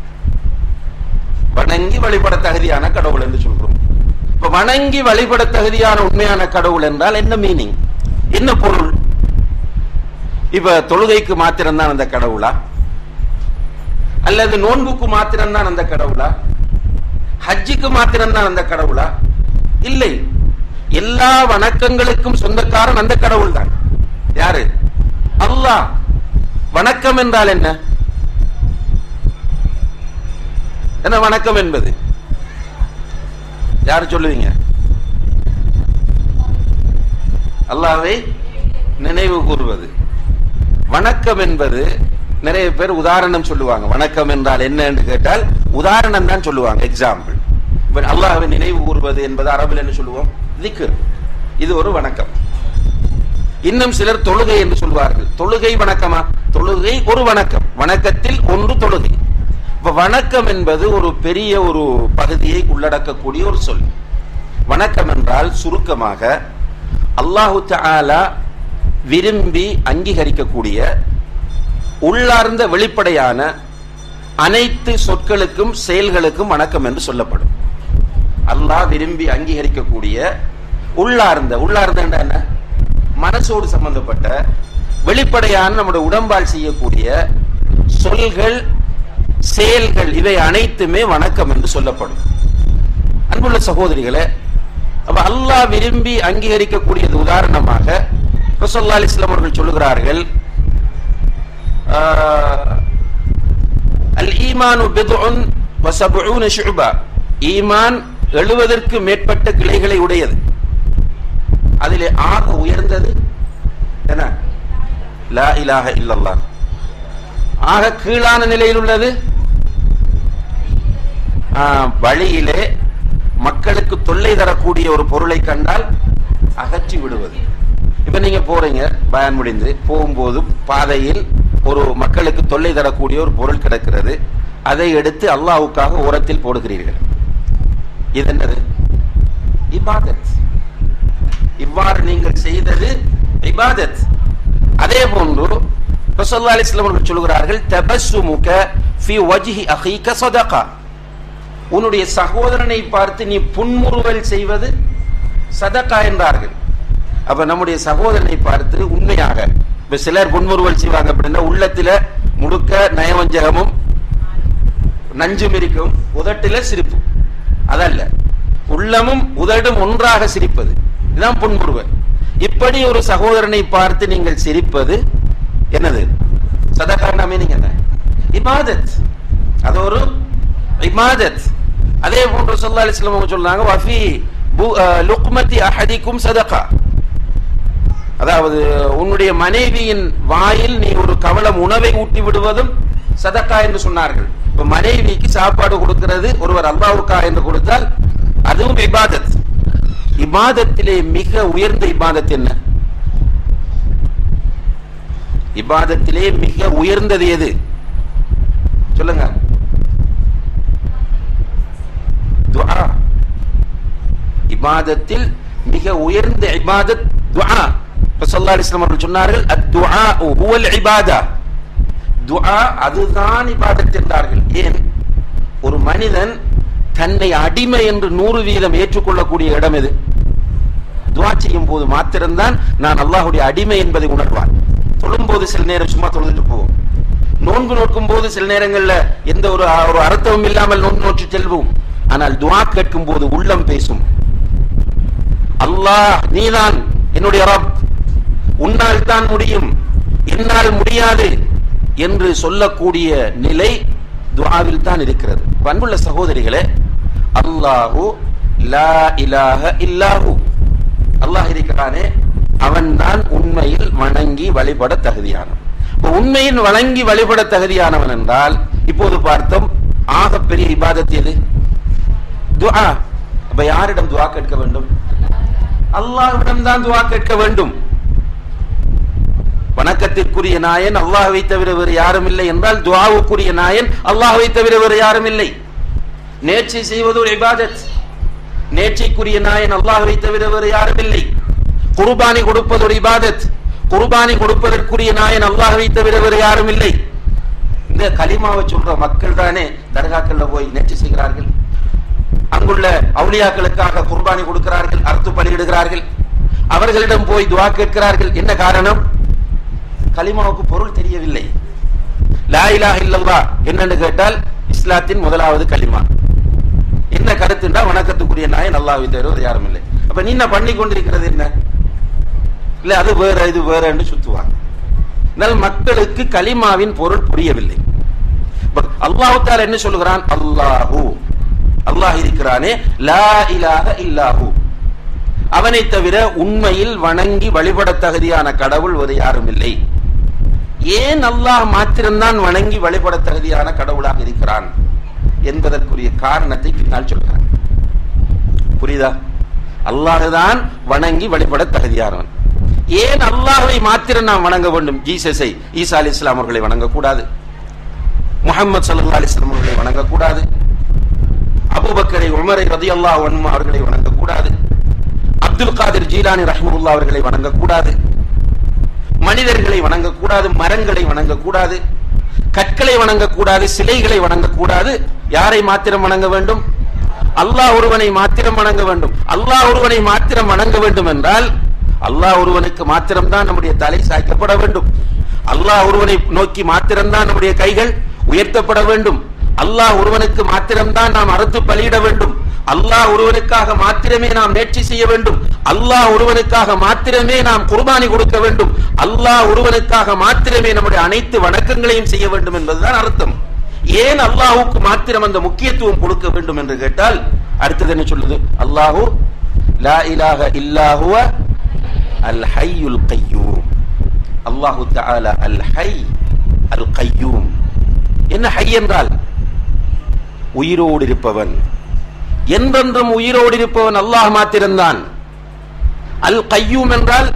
வணங்கி வழிபட தகுதியான கடவுள் என்று சொல்றோம் இப்ப வணங்கி வழிபட தகுதியான உண்மையான கடவுள் என்றால் என்ன மீனிங் என்ன பொருள் இப்ப தொழுகைக்கு மாத்திரம்தான் அந்த கடவுளா அல்லது நோன்புக்கு மாத்திரம்தான் அந்த கடவுளா ஹஜ்ஜுக்கு மாத்திரம்தான் அந்த கடவுளா இல்லை எல்லா வணக்கங்களுக்கும் சொந்தக்காரன் அந்த கடவுள் தான் யாரு அல்லாஹ் வணக்கம் என்றால் என்ன என்ன வணக்கம் என்பது யாரு சொல்லுவீங்க அல்லாவை நினைவு கூறுவது வணக்கம் என்பது நிறைய பேர் உதாரணம் சொல்லுவாங்க வணக்கம் என்றால் என்ன என்று கேட்டால் உதாரணம் தான் சொல்லுவாங்க எக்ஸாம்பிள் இப்ப அல்லாஹ்வை நினைவு கூறுவது என்பது அரபில் என்ன சொல்லுவோம் திக்ர் இது ஒரு வணக்கம் இன்னும் சிலர் தொழுகை என்று சொல்வார்கள் தொழுகை வணக்கமா தொழுகை ஒரு வணக்கம் வணக்கத்தில் ஒன்று தொழுகை இப்ப வணக்கம் என்பது ஒரு பெரிய ஒரு பகுதியை உள்ளடக்கக்கூடிய ஒரு சொல் வணக்கம் என்றால் சுருக்கமாக அல்லாஹு தஆலா விரும்பி அங்கீகரிக்கக்கூடிய உள்ளார்ந்த வெளிப்படையான அனைத்து சொற்களுக்கும் செயல்களுக்கும் வணக்கம் என்று சொல்லப்படும் அல்லாஹ் விரும்பி அங்கீகரிக்கக்கூடிய உள்ளார்ந்த உள்ளார்ந்த என்ன மனசோடு சம்பந்தப்பட்ட வெளிப்படையான நம்முடைய உடம்பால் செய்யக்கூடிய சொல்கள் செயல்கள் இவை அனைத்துமே வணக்கம் என்று சொல்லப்படும் அன்புள்ள சகோதரிகளே அப்ப அல்லாஹ் விரும்பி அங்கீகரிக்கக்கூடியது உதாரணமாக ரசல்லா அலிஸ்லாம் அவர்கள் சொல்லுகிறார்கள் ஆஹ், அல் ஈமானு பிதுஉன் வ சப்ஊன ஷுபா ஈமான் எழுவதற்கு மேற்பட்ட கிளைகளை உடையது அதிலே ஆக உயர்ந்தது என்ன லா இலாஹ இல்லல்லாஹ் ஆக கீழான நிலையில் உள்ளது ஆஹ், வழியிலே மக்களுக்கு தொல்லை தரக்கூடிய ஒரு பொருளை கண்டால் அகற்றி விடுவது இப்ப நீங்க போறீங்க பயன் முடிந்து போகும்போது பாதையில் ஒரு மக்களுக்கு தொல்லை தரக்கூடிய ஒரு பொருள் கிடக்கிறது அதை எடுத்து அல்லாஹ்வுக்காக ஓரத்தில் போடுகிறீர்கள் இது என்னது இபாதத் இவ்வாறு நீங்கள் செய்தது இபாதத் அதே போன்று ரசூலுல்லாஹி அலைஹி வஸல்லம் அவர்கள் சொல்கிறார்கள் தபஸ்ஸுமுக ஃபி வஜ்ஹி அഖീக சதகா உன்னுடைய சகோதரனை பார்த்து நீ புன்முறுவல் செய்வது சதகா என்றார்கள் அப்ப நம்முடைய சகோதரனை பார்த்து உண்மையாக இப்ப சிலர் புன்முறுவல் செய்வாங்க அப்படின்னா உள்ளத்துல முழுக்க நயவஞ்சகமும் நஞ்சும் இருக்கும் உதட்டில சிரிப்பு அதல்ல உள்ளமும் உதடும் ஒன்றாக சிரிப்பது இதுதான் புன்முறுவல் இப்படி ஒரு சகோதரனை பார்த்து நீங்கள் சிரிப்பது என்னது சதகான மீனிங் என்ன இபாதத் அது ஒரு இபாதத் அதே போன்று சொல்லா அலிஸ்லாம் அவங்க சொல்றாங்க வஃபி பு- அஹ், லுக்மதி அஹதிக்கும் சதகா அதாவது உன்னுடைய மனைவியின் வாயில் நீ ஒரு கவலம் உணவை ஊட்டி விடுவதும் சதக்கா என்று சொன்னார்கள் இப்ப மனைவிக்கு சாப்பாடு கொடுக்கிறது ஒருவர் அல்லாவுக்கா என்று கொடுத்தால் அதுவும் இபாதத் இபாதத்திலே மிக உயர்ந்த இபாதத் என்ன இபாதத்திலே மிக உயர்ந்தது எது சொல்லுங்க துஆ இபாதத்தில் மிக உயர்ந்த இபாதத் துஆ ரசூலுல்லாஹி அலைஹி வஸல்லம் அவர்கள் சொன்னார்கள் அத்-துஆ ஹுவல் இபாதா துஆ அதுதான் இபாதத் என்றார்கள் ஏன் ஒரு மனிதன் தன்னை அடிமை என்று நூறு வீதம் ஏற்றுக்கொள்ளக்கூடிய இடம் எது துஆ செய்யும் போது மாத்திரம்தான் நான் அல்லாஹ்வுடைய அடிமை என்பதை உணர்வான் தொழும் போது சில நேரம் சும்மா தொழுதுட்டு போவோம் நோன்பு நோக்கும் போது சில நேரங்கள்ல எந்த ஒரு ஒரு அர்த்தமும் இல்லாமல் நோன்பு நோற்று செல்வோம் ஆனால் துஆ கேட்கும் போது உள்ளம் பேசும் அல்லாஹ் நீதான் என்னுடைய ரப் உன்னால் தான் முடியும் என்னால் முடியாது என்று சொல்லக்கூடிய நிலை துஆவில் தான் இருக்கிறது அன்புள்ள சகோதரிகளே அல்லாஹு லா இலாஹ இல்லாஹு அல்லாஹ் இருக்கிறானே அவன்தான் உண்மையில் வணங்கி வழிபட தகுதியானவன் இப்ப உண்மையில் வணங்கி வழிபட தகுதியானவன் என்றால் இப்போது பார்த்தோம் ஆகப்பெரிய இபாதத் எது துஆ அப்ப யாரிடம் துஆ கேட்க வேண்டும் அல்லாஹ்விடம் தான் துஆ கேட்க வேண்டும் வணக்கத்திற்குரிய நாயன் அல்லாஹ்வை தவிர வேறு யாரும் இல்லை என்றால் துஆவுக்குரிய நாயன் அல்லாஹ்வை தவிர வேறு யாரும் இல்லை நேர்ச்சை செய்வது ஒரு இபாதத் நேர்ச்சைக்குரிய நாயன் அல்லாஹ்வை தவிர வேறு யாரும் இல்லை குர்பானி கொடுப்பது ஒரு இபாதத் குர்பானி கொடுப்பதற்குரிய நாயன் அல்லாஹ்வை தவிர வேறு யாரும் இல்லை இந்த கலிமாவை சொல்ற மக்கள் தானே தர்காக்கள்ல போய் நேர்ச்சி செய்கிறார்கள் அங்குள்ள அவுலியாக்களுக்காக குர்பானி கொடுக்கிறார்கள் அறுத்து பலியிடுகிறார்கள் அவர்களிடம் போய் துவா கேட்கிறார்கள் என்ன காரணம் கலிமாவுக்கு பொருள் தெரியவில்லை லா இலாஹ இல்லல்லாஹ் என்னன்னு கேட்டால் இஸ்லாத்தின் முதலாவது கலிமா என்ன கருத்துண்டா வணக்கத்துக்குரிய நாயன் அல்லாஹ்வை தவிர யாரும் இல்லை அப்ப நீ என்ன பண்ணி கொண்டிருக்கிறது என்ன இல்ல அது வேற இது வேறன்னு சுத்துவாங்க இதனால் மக்களுக்கு கலிமாவின் பொருள் புரியவில்லை பட் அல்லாஹ் தால என்ன சொல்லுகிறான் அல்லாஹு அல்லாஹ் இருக்கிறானே லா இலாஹ இல்லாஹு அவனை தவிர உண்மையில் வணங்கி வழிபட தகுதியான கடவுள் வேறு யாரும் இல்லை ஏன் அல்லாஹ் மாத்திரம்தான் வணங்கி வழிபட தகுதியான கடவுளாக இருக்கிறான் என்பதற்குரிய காரணத்தை பின்னால் சொல்கிறான் புரியுதா அல்லாஹுதான் வணங்கி வழிபட தகுதியானவன் ஏன் அல்லாஹ்வை மாத்திரம் நாம் வணங்க வேண்டும் ஜீசஸை ஈசா அலி இஸ்லாம் அவர்களை வணங்கக்கூடாது முகமது சல்லா அலிஸ்லாம் அவர்களை வணங்கக்கூடாது அபூபக்கரை உமரை ரதி அல்லாஹ் அவர்களை வணங்கக்கூடாது அப்துல் காதிர் ஜீலானி ரஹ்முல்லா அவர்களை வணங்கக்கூடாது மனிதர்களை வணங்கக்கூடாது மரங்களை வணங்கக்கூடாது கற்களை வணங்கக்கூடாது சிலைகளை வணங்கக்கூடாது யாரை மாத்திரம் வணங்க வேண்டும் அல்லாஹ் ஒருவனை மாத்திரம் வணங்க வேண்டும் அல்லாஹ் ஒருவனை மாத்திரம் வணங்க வேண்டும் என்றால் அல்லாஹ் ஒருவனுக்கு மாத்திரம்தான் நம்முடைய தலை சாய்க்கப்பட வேண்டும் அல்லாஹ் ஒருவனை நோக்கி மாத்திரம்தான் நம்முடைய கைகள் உயர்த்தப்பட வேண்டும் அல்லாஹ் ஒருவனுக்கு மாத்திரம்தான் நாம் அறுத்து பலியிட வேண்டும் அல்லாஹ் ஒருவனுக்காக மாத்திரமே நாம் நேர்ச்சி செய்ய வேண்டும் அல்லாஹ் ஒருவனுக்காக மாத்திரமே நாம் குர்பானி கொடுக்க வேண்டும் அல்லாஹ் ஒருவனுக்காக மாத்திரமே நம்முடைய அனைத்து வணக்கங்களையும் செய்ய வேண்டும் என்பதுதான் அர்த்தம் ஏன் அல்லாஹுக்கு மாத்திரம் அந்த முக்கியத்துவம் கொடுக்க வேண்டும் என்று கேட்டால் அடுத்தது என்ன சொல்லுது அல்லாஹு லா இலாஹ இல்லாஹுவ அல் ஹய்யுல் கையூம் அல்லாஹு தஆலா அல் ஹை அல் கையூம் என்ன ஹை என்றால் உயிரோடு இருப்பவன் என்றென்றும் உயிரோடு இருப்பவன் அல்லாஹ் மாத்திரம்தான் அல் கையூம் என்றால்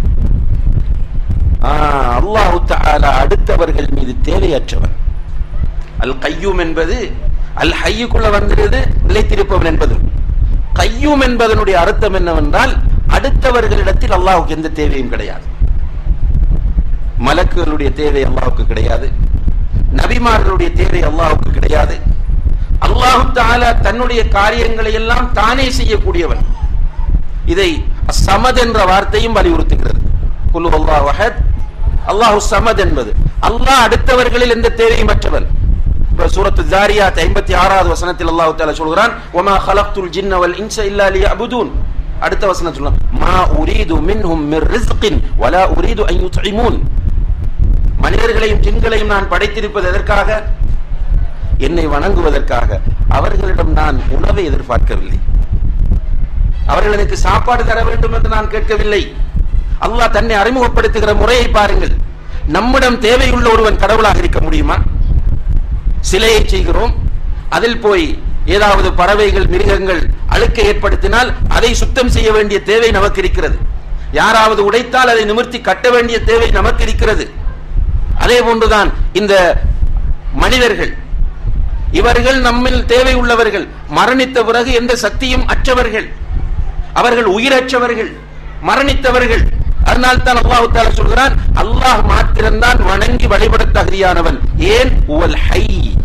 அல்லாஹு தஆலா அடுத்தவர்கள் மீது தேவையற்றவன் அல் கையூம் என்பது அல் ஹையுக்குள்ள வந்துடுது நிலைத்திருப்பவன் என்பது கையூம் என்பதனுடைய அர்த்தம் என்னவென்றால் அடுத்தவர்களிடத்தில் அல்லாஹுக்கு எந்த தேவையும் கிடையாது மலக்குகளுடைய தேவை அல்லாஹுக்கு கிடையாது நபிமார்களுடைய தேவை அல்லாஹுக்கு கிடையாது அல்லாஹு தாலா தன்னுடைய காரியங்களை எல்லாம் தானே செய்யக்கூடியவன் இதை சமத் என்ற வார்த்தையும் வலியுறுத்துகிறது குல்லு அல்லாஹ் வஹத் அல்லாஹு சமத் என்பது அல்லாஹ் அடுத்தவர்களில் எந்த தேவையும் அற்றவன் இப்ப சூரத்து ஜாரியாத் ஐம்பத்தி ஆறாவது வசனத்தில் அல்லாஹ் தாலா சொல்கிறான் ஒமா ஹலக்துல் ஜின்ன வல் இன்ச இல்லா லியஅபுதூன் அடுத்த வசனம் சொல்லலாம் மா உரீது மின்ஹும் மிர் ரிஸ்கின் வலா உரீது அன் யுத்இமூன் மனிதர்களையும் ஜின்களையும் நான் படைத்திருப்பது எதற்காக என்னை வணங்குவதற்காக அவர்களிடம் நான் உணவை எதிர்பார்க்கவில்லை அவர்கள் எனக்கு சாப்பாடு தர வேண்டும் என்று நான் கேட்கவில்லை அல்லாஹ் தன்னை அறிமுகப்படுத்துகிற முறையை பாருங்கள் நம்மிடம் தேவையுள்ள ஒருவன் கடவுளாக இருக்க முடியுமா சிலையை செய்கிறோம் அதில் போய் ஏதாவது பறவைகள் மிருகங்கள் அழுக்கை ஏற்படுத்தினால் அதை சுத்தம் செய்ய வேண்டிய தேவை நமக்கு இருக்கிறது யாராவது உடைத்தால் அதை நிமிர்த்தி கட்ட வேண்டிய தேவை நமக்கு இருக்கிறது அதே போன்றுதான் இந்த மனிதர்கள் இவர்கள் நம்மில் தேவை உள்ளவர்கள் மரணித்த பிறகு எந்த சக்தியும் அற்றவர்கள் அவர்கள் உயிரற்றவர்கள் மரணித்தவர்கள் அதனால் தான் அல்லாஹ் தாலா சொல்கிறான் அல்லாஹ் மாத்திரம்தான் வணங்கி வழிபட தகுதியானவன் ஏன் உவல் ஹை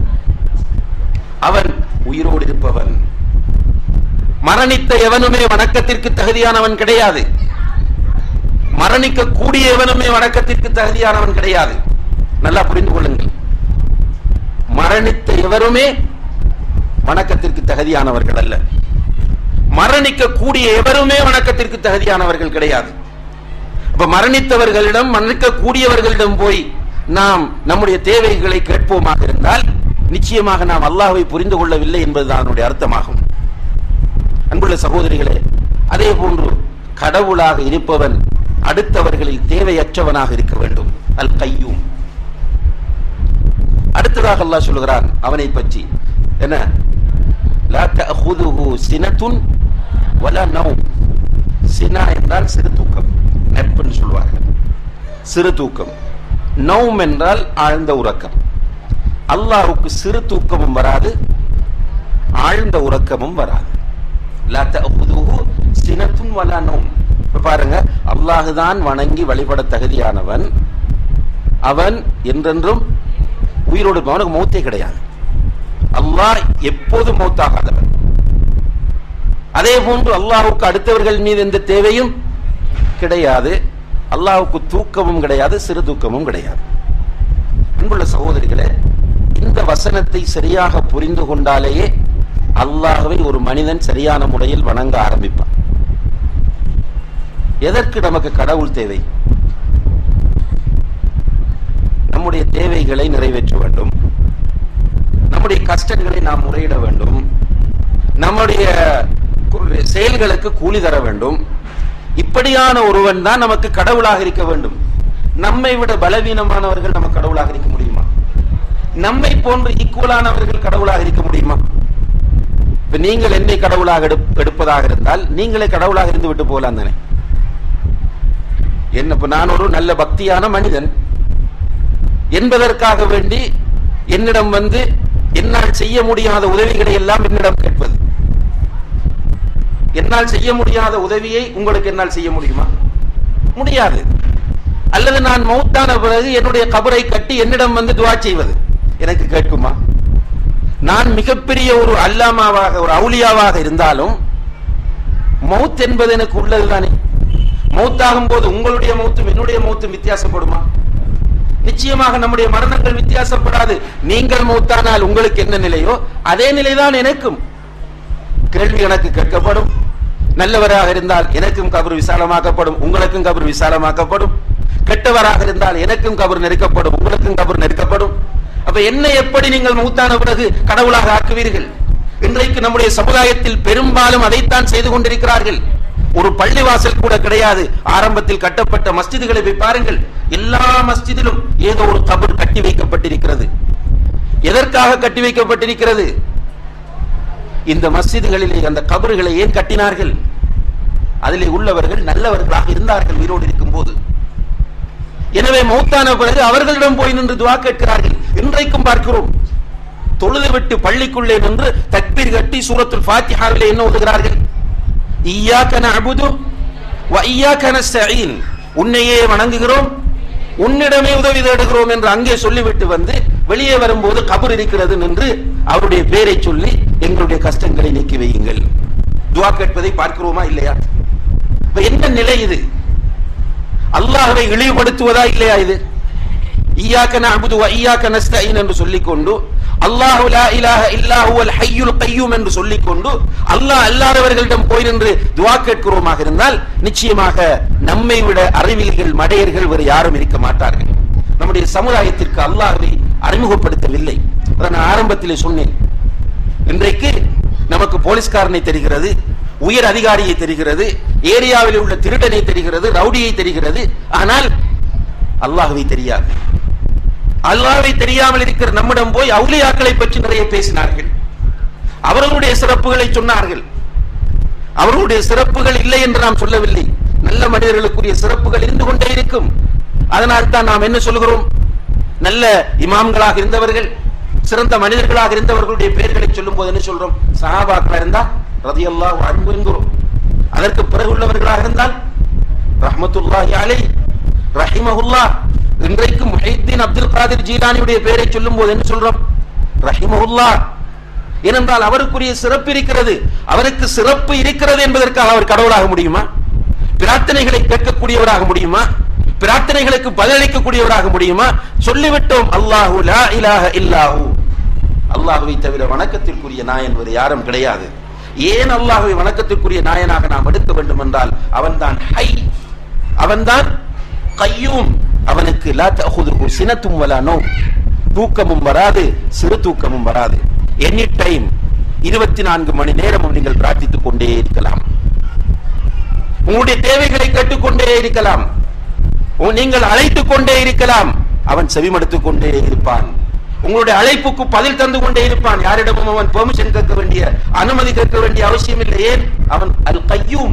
அவன் உயிரோடு இருப்பவன் மரணித்த எவனுமே வணக்கத்திற்கு தகுதியானவன் கிடையாது மரணிக்க கூடிய எவனுமே வணக்கத்திற்கு தகுதியானவன் கிடையாது நல்லா புரிந்து கொள்ளுங்கள் மரணித்த எவருமே வணக்கத்திற்கு தகுதியானவர்கள் அல்ல மரணிக்க கூடிய எவருமே வணக்கத்திற்கு தகுதியானவர்கள் கிடையாது அப்ப மரணித்தவர்களிடம் மரணிக்க கூடியவர்களிடம் போய் நாம் நம்முடைய தேவைகளை கேட்போமாக இருந்தால் நிச்சயமாக நாம் அல்லாஹ்வை புரிந்து கொள்ளவில்லை என்பதுதான் அதனுடைய அர்த்தமாகும் அன்புள்ள சகோதரிகளே அதே போன்று கடவுளாக இருப்பவன் அடுத்தவர்களில் தேவையற்றவனாக இருக்க வேண்டும் அல் கையூம் அடுத்ததாக அல்லாஹ் சொல்கிறான் அவனை பற்றி என்ன லா தஅخذஹு சினத்துன் வலா நௌம் சினா என்றால் சிறு தூக்கம் நெப்புன்னு சொல்வார்கள் சிறு தூக்கம் நௌம் என்றால் ஆழ்ந்த உறக்கம் அல்லாஹ்வுக்கு சிறு தூக்கமும் வராது ஆழ்ந்த உறக்கமும் வராது லா தஅخذஹு சினத்துன் வலா நௌம் இப்ப பாருங்க அல்லாஹ் தான் வணங்கி வழிபட தகுதியானவன் அவன் என்றென்றும் உயிரோடு இருப்பான். அவனுக்கு மௌத்தே கிடையாது அல்லாஹ் எப்போதும் மௌத்தாகாதவன் அதே போன்று அல்லாஹ்வுக்கு அடுத்தவர்கள் மீது எந்த தேவையும் கிடையாது அல்லாஹ்வுக்கு தூக்கமும் கிடையாது சிறு தூக்கமும் கிடையாது அன்புள்ள சகோதரிகளே இந்த வசனத்தை சரியாக புரிந்து கொண்டாலேயே அல்லாஹ்வை ஒரு மனிதன் சரியான முறையில் வணங்க ஆரம்பிப்பான் எதற்கு நமக்கு கடவுள் தேவை நம்முடைய தேவைகளை நிறைவேற்ற வேண்டும் நம்முடைய கஷ்டங்களை நாம் முறையிட வேண்டும் நம்முடைய கு- செயல்களுக்கு கூலி தர வேண்டும் இப்படியான ஒருவன் தான் நமக்கு கடவுளாக இருக்க வேண்டும் நம்மை விட பலவீனமானவர்கள் நம்ம கடவுளாக இருக்க முடியுமா நம்மை போன்று ஈக்குவலானவர்கள் கடவுளாக இருக்க முடியுமா இப்ப நீங்கள் என்னை கடவுளாக எடுப்- எடுப்பதாக இருந்தால் நீங்களே கடவுளாக இருந்து விட்டு போகலாம் தானே என்ன இப்ப நான் ஒரு நல்ல பக்தியான மனிதன் என்பதற்காக வேண்டி என்னிடம் வந்து என்னால் செய்ய முடியாத உதவிகளை எல்லாம் என்னிடம் கேட்பது என்னால் செய்ய முடியாத உதவியை உங்களுக்கு என்னால் செய்ய முடியுமா முடியாது அல்லது நான் மௌத்தான பிறகு என்னுடைய கபரை கட்டி என்னிடம் வந்து துவா செய்வது எனக்கு கேட்குமா நான் மிகப்பெரிய ஒரு அல்லாமாவாக ஒரு அவுலியாவாக இருந்தாலும் மௌத் என்பது எனக்கு உள்ளதுதானே மௌத்தாகும் போது உங்களுடைய மௌத்தும் என்னுடைய மௌத்தும் வித்தியாசப்படுமா நிச்சயமாக நம்முடைய மரணங்கள் வித்தியாசப்படாது நீங்கள் மௌத்தானால் உங்களுக்கு என்ன நிலையோ அதே நிலைதான் எனக்கும் கேள்வி எனக்கு கேட்கப்படும் நல்லவராக இருந்தால் எனக்கும் கபர் விசாலமாக்கப்படும் உங்களுக்கும் கபர் விசாலமாக்கப்படும் கெட்டவராக இருந்தால் எனக்கும் கபர் நெருக்கப்படும் உங்களுக்கும் கபர் நெருக்கப்படும் அப்ப என்ன எப்படி நீங்கள் மௌத்தான பிறகு கடவுளாக ஆக்குவீர்கள் இன்றைக்கு நம்முடைய சமுதாயத்தில் பெரும்பாலும் அதைத்தான் செய்து கொண்டிருக்கிறார்கள் ஒரு பள்ளிவாசல் கூட கிடையாது ஆரம்பத்தில் கட்டப்பட்ட மஸ்ஜிதுகளை போய் பாருங்கள் எல்லா மஸ்ஜிதிலும் ஏதோ ஒரு கபர் கட்டி வைக்கப்பட்டிருக்கிறது எதற்காக கட்டி வைக்கப்பட்டிருக்கிறது இந்த மஸ்ஜிதுகளிலே அந்த கபறுகளை ஏன் கட்டினார்கள் அதிலே உள்ளவர்கள் நல்லவர்களாக இருந்தார்கள் உயிரோடு இருக்கும் போது எனவே மௌத்தான பிறகு அவர்களிடம் போய் நின்று துவா கேட்கிறார்கள் இன்றைக்கும் பார்க்கிறோம் தொழுது விட்டு பள்ளிக்குள்ளே நின்று தக்பீர் கட்டி சூரத்துல் ஃபாத்திஹாவிலே என்ன ஓதுகிறார்கள் ஈயாக்க நஅபுது வ ஈயாக்க நஸ்தஈன் உன்னையே வணங்குகிறோம் உன்னிடமே உதவி தேடுகிறோம் என்று அங்கே சொல்லிவிட்டு வந்து வெளியே வரும்போது கபர் இருக்கிறது என்று அவருடைய பேரை சொல்லி எங்களுடைய கஷ்டங்களை நீக்கி வையுங்கள் துவா கேட்பதை பார்க்கிறோமா இல்லையா இப்ப என்ன நிலை இது அல்லாஹ்வை இழிவுபடுத்துவதா இல்லையா இது ஈயாக்க நஅபுது வ ஈயாக்க நஸ்தஈன் என்று சொல்லிக்கொண்டு அல்லாஹு லா இலாஹ இல்லா ஹுவல் ஹய்யுல் கய்யூம் என்று சொல்லிக்கொண்டு அல்லாஹ் அல்லாதவர்களிடம் போய் நின்று துஆ கேட்கிறோமாக இருந்தால் நிச்சயமாக நம்மை விட அறிவிலிகள் மடையர்கள் வேறு யாரும் இருக்க மாட்டார்கள் நம்முடைய சமுதாயத்திற்கு அல்லாஹ்வை அறிமுகப்படுத்தவில்லை அதை நான் ஆரம்பத்திலே சொன்னேன் இன்றைக்கு நமக்கு போலீஸ்காரனை தெரிகிறது உயர் அதிகாரியை தெரிகிறது ஏரியாவில் உள்ள திருடனை தெரிகிறது ரவுடியை தெரிகிறது ஆனால் அல்லாஹ்வை தெரியாது அல்லாஹ்வை தெரியாமல் இருக்கிற நம்மிடம் போய் அவுலியாக்களை பற்றி நிறைய பேசினார்கள் அவர்களுடைய சிறப்புகளை சொன்னார்கள் அவர்களுடைய சிறப்புகள் இல்லை என்று நாம் சொல்லவில்லை நல்ல மனிதர்களுக்குரிய சிறப்புகள் இருந்து கொண்டே இருக்கும் அதனால் தான் நாம் என்ன சொல்கிறோம் நல்ல இமாம்களாக இருந்தவர்கள் சிறந்த மனிதர்களாக இருந்தவர்களுடைய பெயர்களை சொல்லும் போது என்ன சொல்றோம் சஹாபாக்களா இருந்தா ரதியல்லாஹு அன்ஹு என்கிறோம் அதற்கு பிறகு உள்ளவர்களாக இருந்தால் ரஹ்மத்துல்லாஹி அலை ரஹிமஹுல்லா இன்றைக்கு முஹைத்தீன் அப்துல் காதிர் ஜீலானியுடைய பெயரை சொல்லும் போது என்ன சொல்றோம் ரஹிமஹுல்லா ஏனென்றால் அவருக்குரிய சிறப்பு இருக்கிறது அவருக்கு சிறப்பு இருக்கிறது என்பதற்காக அவர் கடவுளாக முடியுமா பிரார்த்தனைகளை கேட்கக்கூடியவராக முடியுமா பிரார்த்தனைகளுக்கு பதிலளிக்கக்கூடியவராக முடியுமா சொல்லிவிட்டோம் அல்லாஹு லா இலாஹ இல்லாஹு அல்லாஹுவை தவிர வணக்கத்திற்குரிய நாயன் வேறு யாரும் கிடையாது ஏன் அல்லாஹுவை வணக்கத்திற்குரிய நாயனாக நாம் எடுக்க வேண்டும் என்றால் அவன்தான் ஹை அவன்தான் கையூம் அவனுக்கு லா தஅஹுதுஹு சினத்தும் வலா நௌம் தூக்கமும் வராது சிறு தூக்கமும் வராது எனி டைம் இருபத்தி நான்கு மணி நேரமும் நீங்கள் பிரார்த்தித்துக் கொண்டே இருக்கலாம் உங்களுடைய தேவைகளை கேட்டுக்கொண்டே இருக்கலாம் உ- நீங்கள் அழைத்துக் கொண்டே இருக்கலாம் அவன் செவிமடுத்துக் கொண்டே இருப்பான் உங்களுடைய அழைப்புக்கு பதில் தந்து கொண்டே இருப்பான் யாரிடமும் அவன் பெர்மிஷன் கேட்க வேண்டிய அனுமதி கேட்க வேண்டிய அவசியம் இல்லை ஏன் அவன் அல் கையூம்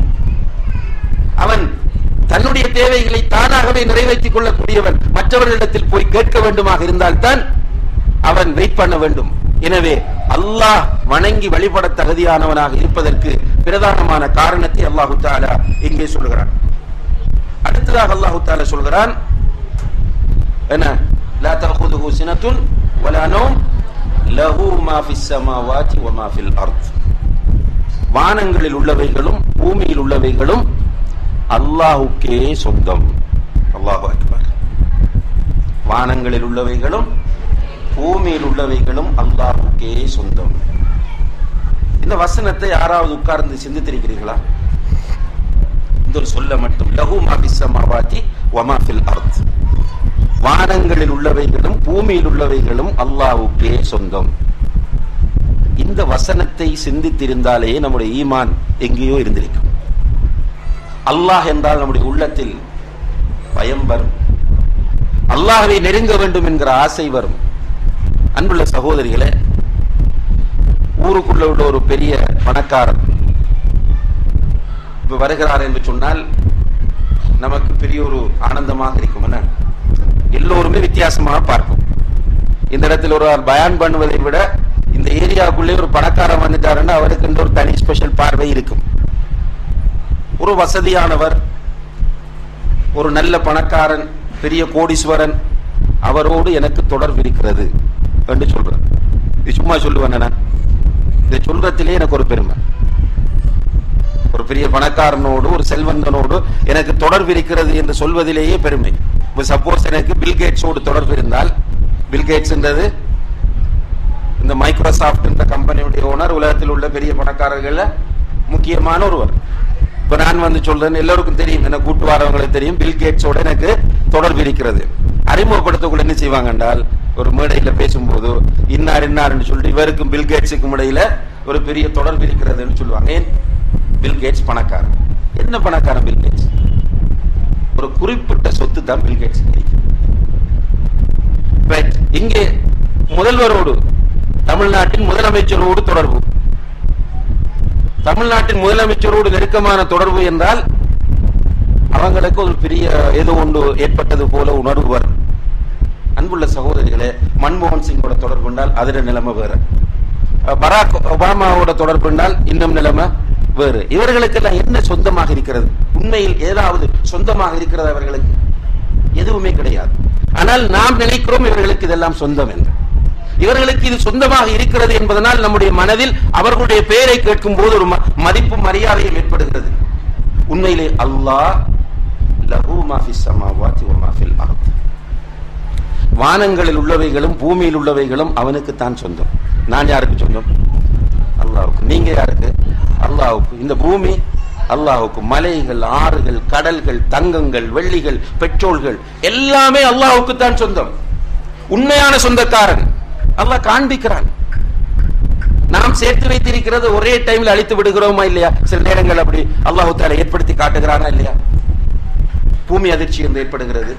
அவன் தன்னுடைய தேவைகளை தானாகவே நிறைவேற்றிக் கொள்ளக்கூடியவன் மற்றவர்களிடத்தில் போய் கேட்க வேண்டுமாக இருந்தால்தான் அவன் வெயிட் பண்ண வேண்டும் எனவே அல்லாஹ் வணங்கி வழிபட தகுதியானவனாக இருப்பதற்கு பிரதானமான காரணத்தை அல்லாஹு தாலா இங்கே சொல்கிறான் அடுத்ததாக அல்லாஹு தாலா சொல்கிறான் என்ன லா தஅخذه سنة ولا نوم له ما في السماوات وما في الأرض வானங்களில் உள்ளவைகளும் பூமியில் உள்ளவைகளும் அல்லாஹுக்கே சொந்தம் அல்லாஹு அக்பர் வானங்களில் உள்ளவைகளும் பூமியில் உள்ளவைகளும் அல்லாஹுக்கே சொந்தம் இந்த வசனத்தை யாராவது உட்கார்ந்து சிந்தித்திருக்கிறீர்களா இந்த ஒரு சொல்ல மட்டும் லஹு மா ஃபிஸ் ஸமாவாதி வ மா ஃபில் அர்த் வானங்களில் உள்ளவைகளும் பூமியில் உள்ளவைகளும் அல்லாஹ்வுக்கே சொந்தம் இந்த வசனத்தை சிந்தித்திருந்தாலே நம்முடைய ஈமான் எங்கேயோ இருந்திருக்கும் அல்லாஹ் என்றால் நம்முடைய உள்ளத்தில் பயம் வரும் அல்லாஹ்வை நெருங்க வேண்டும் என்கிற ஆசை வரும் அன்புள்ள சகோதரிகளே ஊருக்குள்ள உள்ள ஒரு பெரிய பணக்காரர் இப்ப வருகிறார் என்று சொன்னால் நமக்கு பெரிய ஒரு ஆனந்தமாக இருக்கும் என்ன எல்லோருமே வித்தியாசமாக பார்ப்போம் இந்த இடத்தில் ஒரு ஆள் பயான் பண்ணுவதை விட இந்த ஏரியாவுக்குள்ளே ஒரு பணக்காரன் வந்துட்டாருன்னா அவருக்கு இந்த ஒரு தனி ஸ்பெஷல் பார்வை இருக்கும் ஒரு வசதியானவர் ஒரு நல்ல பணக்காரன் பெரிய கோடீஸ்வரன் அவரோடு எனக்கு தொடர்பு இருக்கிறது என்று சொல்றேன் இது சும்மா சொல்லுவேன் நான் இதை சொல்றதிலே எனக்கு ஒரு பெருமை ஒரு பெரிய பணக்காரனோடு ஒரு செல்வந்தனோடு எனக்கு தொடர்பு இருக்கிறது என்று சொல்வதிலேயே பெருமை இப்போ சப்போஸ் எனக்கு பில்கேட்ஸோடு தொடர்பு இருந்தால் பில்கேட்ஸ்ன்றது இந்த மைக்ரோசாஃப்ட் என்ற கம்பெனியுடைய ஓனர் உலகத்தில் உள்ள பெரிய பணக்காரர்கள்ல முக்கியமான ஒருவர் இப்ப நான் வந்து சொல்றேன் எல்லாருக்கும் தெரியும் என்ன கூட்டு வரவங்களுக்கு தெரியும் பில் கேட்ஸோட எனக்கு தொடர்பு இருக்கிறது அறிமுகப்படுத்தக்குள்ள என்ன செய்வாங்க என்றால் ஒரு மேடையில பேசும்போது இன்னார் இன்னார்னு சொல்லிட்டு இவருக்கும் பில் கேட்ஸுக்கும் இடையில ஒரு பெரிய தொடர்பு இருக்கிறதுன்னு சொல்லுவாங்க ஏன் பில் கேட்ஸ் பணக்காரன் என்ன பணக்காரன் பில் கேட்ஸ் ஒரு குறிப்பிட்ட சொத்து தான் பில் கேட்ஸ் கிடைக்கும் Right. இங்கே முதல்வரோடு தமிழ்நாட்டின் முதலமைச்சரோடு தொடர்பு தமிழ்நாட்டின் முதலமைச்சரோடு நெருக்கமான தொடர்பு என்றால் அவங்களுக்கு ஒரு பெரிய ஏதோ ஒன்று ஏற்பட்டது போல உணர்வு வரும் அன்புள்ள சகோதரிகளே மன்மோகன் சிங்கோட தொடர்பு என்றால் அதில் நிலைமை வேற அஹ் பராக் ஒபாமாவோட தொடர்பு என்றால் இன்னும் நிலைமை வேறு இவர்களுக்கெல்லாம் என்ன சொந்தமாக இருக்கிறது உண்மையில் ஏதாவது சொந்தமாக இருக்கிறது அவர்களுக்கு எதுவுமே கிடையாது ஆனால் நாம் நினைக்கிறோம் இவர்களுக்கு இதெல்லாம் சொந்தம் என்று இவர்களுக்கு இது சொந்தமாக இருக்கிறது என்பதனால் நம்முடைய மனதில் அவர்களுடைய பெயரை கேட்கும் போது ஒரு ம- மதிப்பும் மரியாதையும் ஏற்படுகிறது உண்மையிலே அல்லாஹ் லஹு மா ஃபிஸ் ஸமாவாதி வ மா ஃபில் அர்த் வானங்களில் உள்ளவைகளும் பூமியில் உள்ளவைகளும் அவனுக்கு தான் சொந்தம் நான் யாருக்கு சொந்தம் அல்லாஹ்வுக்கு நீங்க யாருக்கு அல்லாஹ்வுக்கு இந்த பூமி அல்லாஹ்வுக்கு மலைகள் ஆறுகள் கடல்கள் தங்கங்கள் வெள்ளிகள் பெட்ரோல்கள் எல்லாமே அல்லாஹ்வுக்கு தான் சொந்தம் உண்மையான சொந்தக்காரன் அல்லாஹ் காண்பிக்கிறான் நாம் சேர்த்து வைத்திருக்கிறது ஒரே டைம்ல அழித்து விடுகிறோமா இல்லையா சில நேரங்கள் அப்படி அல்லாஹு தாலா ஏற்படுத்தி காட்டுகிறானா இல்லையா பூமி அதிர்ச்சி என்று ஏற்படுகிறது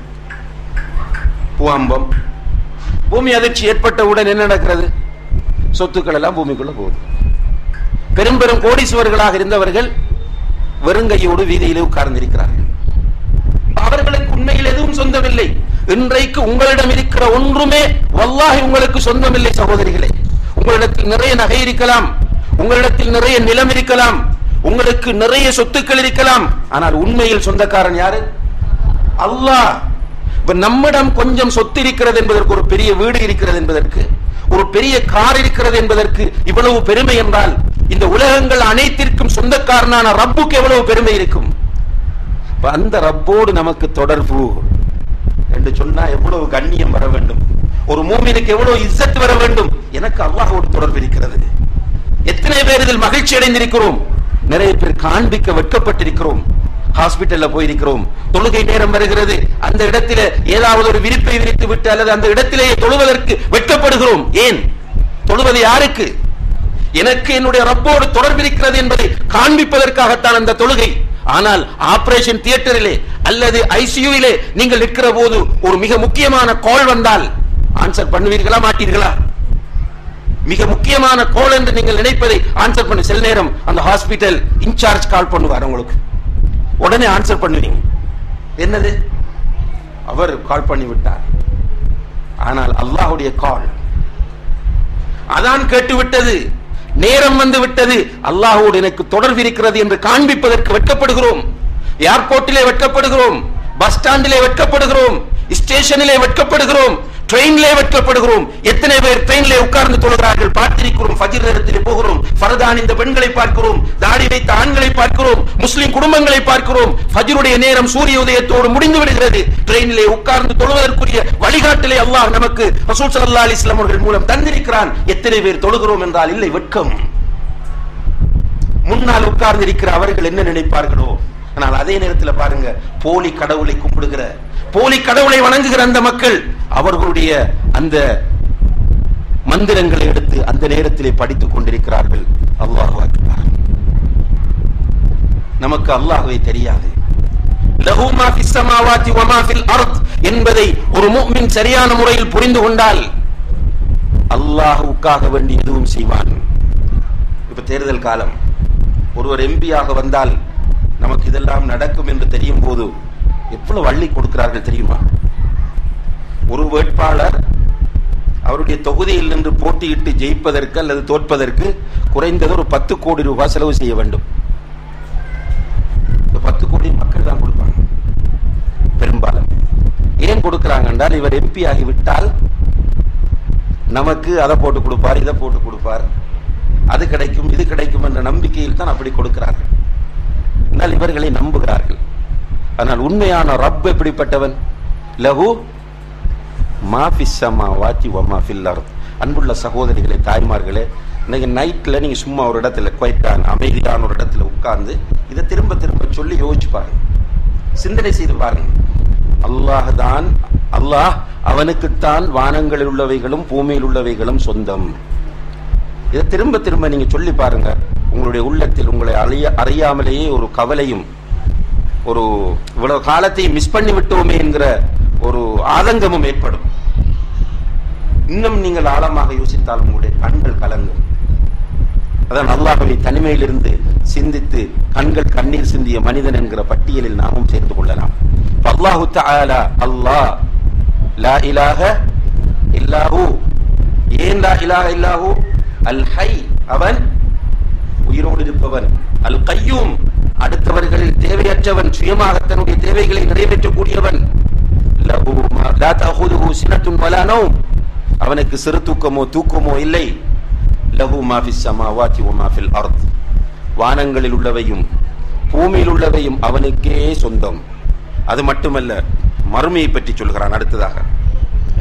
பூகம்பம் பூமி அதிர்ச்சி ஏற்பட்டவுடன் என்ன நடக்கிறது சொத்துக்கள் எல்லாம் பூமிக்குள்ள போகுது பெரும் பெரும் கோடீஸ்வரர்களாக இருந்தவர்கள் வெறுங்கையோடு வீதியிலே உட்கார்ந்திருக்கிறார்கள் அவர்களுக்கு உண்மையில் எதுவும் சொந்தமில்லை இன்றைக்கு உங்களிடம் இருக்கிற ஒன்றுமே வல்லாஹி உங்களுக்கு சொந்தமில்லை சகோதரிகளே உங்களிடத்தில் நிறைய நகை இருக்கலாம் உங்களிடத்தில் நிறைய நிலம் இருக்கலாம் உங்களுக்கு நிறைய சொத்துக்கள் இருக்கலாம் ஆனால் உண்மையில் சொந்தக்காரன் யாரு அல்லாஹ் இப்ப நம்மிடம் கொஞ்சம் சொத்து இருக்கிறது என்பதற்கு ஒரு பெரிய வீடு இருக்கிறது என்பதற்கு ஒரு பெரிய கார் இருக்கிறது என்பதற்கு இவ்வளவு பெருமை என்றால் இந்த உலகங்கள் அனைத்திற்கும் சொந்தக்காரனான ரப்புக்கு எவ்வளவு பெருமை இருக்கும் இப்ப அந்த ரப்போடு நமக்கு தொடர்பு என்று சொன்னா எவ்வளவு கண்ணியம் வர வேண்டும் ஒரு மூமினுக்கு எவ்வளவு இஸ்ஸத் வர வேண்டும் எனக்கு அல்லாஹ்வோடு தொடர்பு இருக்கிறது எத்தனை பேர் இதில் மகிழ்ச்சி அடைந்திருக்கிறோம் நிறைய பேர் காண்பிக்க வெட்கப்பட்டிருக்கிறோம் ஹாஸ்பிட்டல்ல போயிருக்கிறோம் தொழுகை நேரம் வருகிறது அந்த இடத்திலே ஏதாவது ஒரு விரிப்பை விரித்து விட்டு அல்லது அந்த இடத்திலேயே தொழுவதற்கு வெட்கப்படுகிறோம் ஏன் தொழுவது யாருக்கு எனக்கு என்னுடைய ரப்போடு தொடர்பு இருக்கிறது என்பதை காண்பிப்பதற்காகத்தான் அந்த தொழுகை ஆனால் ஆபரேஷன் தியேட்டரிலே அல்லது ஐசியூவிலே நீங்கள் நிற்கிற போது ஒரு மிக முக்கியமான கால் வந்தால் ஆன்சர் பண்ணுவீர்களா மாட்டீர்களா மிக முக்கியமான கால் என்று நீங்கள் நினைப்பதை ஆன்சர் பண்ணு சில நேரம் அந்த ஹாஸ்பிட்டல் இன்சார்ஜ் கால் பண்ணுவார் உங்களுக்கு உடனே ஆன்சர் பண்ணுவீங்க என்னது அவர் கால் பண்ணி விட்டார் ஆனால் அல்லாஹ்வுடைய கால் அதான் கேட்டு விட்டது நேரம் வந்து விட்டது அல்லாஹ்வோடு எனக்கு தொடர்பு இருக்கிறது என்று காண்பிப்பதற்கு வெட்கப்படுகிறோம் ஏர்போர்ட்டிலே வெட்கப்படுகிறோம் பஸ் ஸ்டாண்டிலே வெட்கப்படுகிறோம் ஸ்டேஷனிலே வெட்கப்படுகிறோம் ட்ரெயினிலே வெட்கப்படுகிறோம் எத்தனை பேர் ட்ரெயினிலே உட்கார்ந்து தொழுகிறார்கள் பார்த்திருக்கிறோம் ஃபஜ்ர் நேரத்திலே போகிறோம் ஃபரதான் இந்த பெண்களை பார்க்கிறோம் தாடி வைத்த ஆண்களை பார்க்கிறோம் முஸ்லிம் குடும்பங்களை பார்க்கிறோம் ஃபஜ்ருடைய நேரம் சூரிய உதயத்தோடு முடிந்து விடுகிறது ட்ரெயினிலே உட்கார்ந்து தொழுவதற்குரிய வழிகாட்டிலே அல்லாஹ் நமக்கு ரசூல் ஸல்லல்லாஹு அலைஹி வஸல்லம் அவர்கள் மூலம் தந்திருக்கிறான் எத்தனை பேர் தொழுகிறோம் என்றால் இல்லை வெட்கம் முன்னால் உட்கார்ந்து இருக்கிற அவர்கள் என்ன நினைப்பார்களோ ஆனால் அதே நேரத்தில் பாருங்க போலி கடவுளை கும்பிடுகிற போலி கடவுளை வணங்குகிற அந்த மக்கள் அவர்களுடைய அந்த மந்திரங்களை எடுத்து அந்த நேரத்திலே படித்துக் கொண்டிருக்கிறார்கள் அல்லாஹ் அக்பர் நமக்கு அல்லாஹ்வை தெரியாது லஹு மா ஃபிஸ் ஸமாவாதி வ மா ஃபில் அர்த் என்பதை ஒரு முஃமின் சரியான முறையில் புரிந்து கொண்டால் அல்லாஹ்வுக்காக வேண்டி எதுவும் செய்வான் இப்ப தேர்தல் காலம் ஒருவர் எம்பியாக வந்தால் நமக்கு இதெல்லாம் நடக்கும் என்று தெரியும் போது எவ்வளவு வள்ளி கொடுக்கிறார்கள் தெரியுமா ஒரு வேட்பாளர் அவருடைய தொகுதியில் நின்று போட்டியிட்டு ஜெயிப்பதற்கு அல்லது தோற்பதற்கு குறைந்தது ஒரு பத்து கோடி ரூபாய் செலவு செய்ய வேண்டும் இந்த பத்து கோடி மக்கள் தான் கொடுப்பாங்க பெரும்பாலும் ஏன் கொடுக்கிறாங்க என்றால் இவர் எம்பி ஆகிவிட்டால் நமக்கு அதை போட்டு கொடுப்பார் இதை போட்டு கொடுப்பார் அது கிடைக்கும் இது கிடைக்கும் என்ற நம்பிக்கையில் தான் அப்படி கொடுக்கிறார்கள் ஆனால் இவர்களை நம்புகிறார்கள் ஆனால் உண்மையான ரப் எப்படிப்பட்டவன் லஹு மாஃபிஸ் சமாவாத்தி வமா ஃபில் அர்த் அன்புள்ள சகோதரிகளே தாய்மார்களே இன்னைக்கு நைட்ல நீங்க சும்மா ஒரு இடத்துல குவைட்டான் அமைதியான ஒரு இடத்துல உட்கார்ந்து இதை திரும்ப திரும்ப சொல்லி யோசிச்சு பாருங்க சிந்தனை செய்து பாருங்க அல்லாஹ் தான் அல்லாஹ் அவனுக்குத்தான் வானங்களில் உள்ளவைகளும் பூமியில் உள்ளவைகளும் சொந்தம் இதை திரும்ப திரும்ப நீங்க சொல்லி பாருங்க உங்களுடைய உள்ளத்தில் உங்களை அறிய அறியாமலேயே ஒரு கவலையும் ஒரு இவ்வளவு காலத்தை மிஸ் பண்ணி விட்டோமே என்கிற ஒரு ஆதங்கமும் ஏற்படும் இன்னும் நீங்கள் ஆழமாக யோசித்தால் உங்களுடைய கண்கள் கலங்கும் அதான் அல்லாஹவை தனிமையிலிருந்து சிந்தித்து கண்கள் கண்ணீர் சிந்திய மனிதன் என்கிற பட்டியலில் நாமும் சேர்ந்து கொள்ளலாம் அல்லாஹு தஆலா அல்லாஹ் லா இலாஹ இல்லாஹு ஏன் லா இலாஹ இல்லாஹு அல் ஹை அவன் உயிரோடு இருப்பவன் அல் கையூம் அடுத்தவர்களில் தேவையற்றவன் சுயமாக தன்னுடைய தேவைகளை நிறைவேற்றக்கூடியவன் லஹு மா- லா தஅஹுதுஹு சினத்துன் வலா நௌம் அவனுக்கு சிறு தூக்கமோ தூக்கமோ இல்லை லஹு மா ஃபிஸ் ஸமாவாதி வ மா ஃபில் அர்த் வானங்களில் உள்ளவையும் பூமியில் உள்ளவையும் அவனுக்கே சொந்தம் அது மட்டுமல்ல மறுமையை பற்றி சொல்கிறான் அடுத்ததாக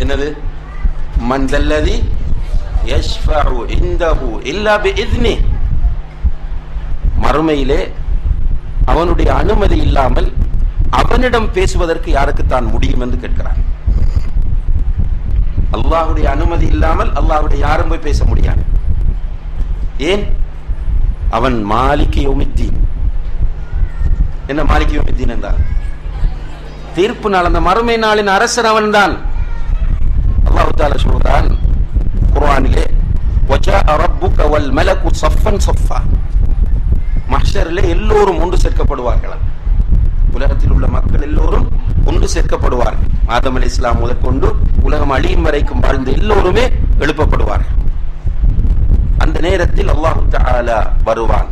என்னது மன் தல்லதி யஷ்ஃபஉ இந்தஹு இல்லா பிஇذنி மறுமையிலே அவனுடைய அனுமதி இல்லாமல் அவனிடம் பேசுவதற்கு யாருக்கு தான் முடியும் என்று கேட்கிறான் அல்லாஹ்வுடைய அனுமதி இல்லாமல் அல்லாஹ்வுடைய யாரும் போய் பேச முடியாது ஏன் அவன் மாலிக் யௌமித்தீன் என்ன மாலிக் யௌமித்தீன் என்றால் தீர்ப்பு நாள் அந்த மறுமை நாளின் அரசர் அவன்தான் அல்லாஹ் தாலா சொல்றான் குர்ஆனிலே وَجَاءَ رَبُّكَ وَالْمَلَكُ صَفًّا صَفًّا மஹ்ஷரிலே எல்லோரும் ஒன்று சேர்க்கப்படுவார்கள் உலகத்தில் உள்ள மக்கள் எல்லோரும் ஒன்று சேர்க்கப்படுவார்கள் ஆதம் அலி இஸ்லாம் முதற்கொண்டு உலகம் அழியும் வரைக்கும் வாழ்ந்த எல்லோருமே எழுப்பப்படுவார்கள் அந்த நேரத்தில் அல்லாஹு தஆலா வருவான்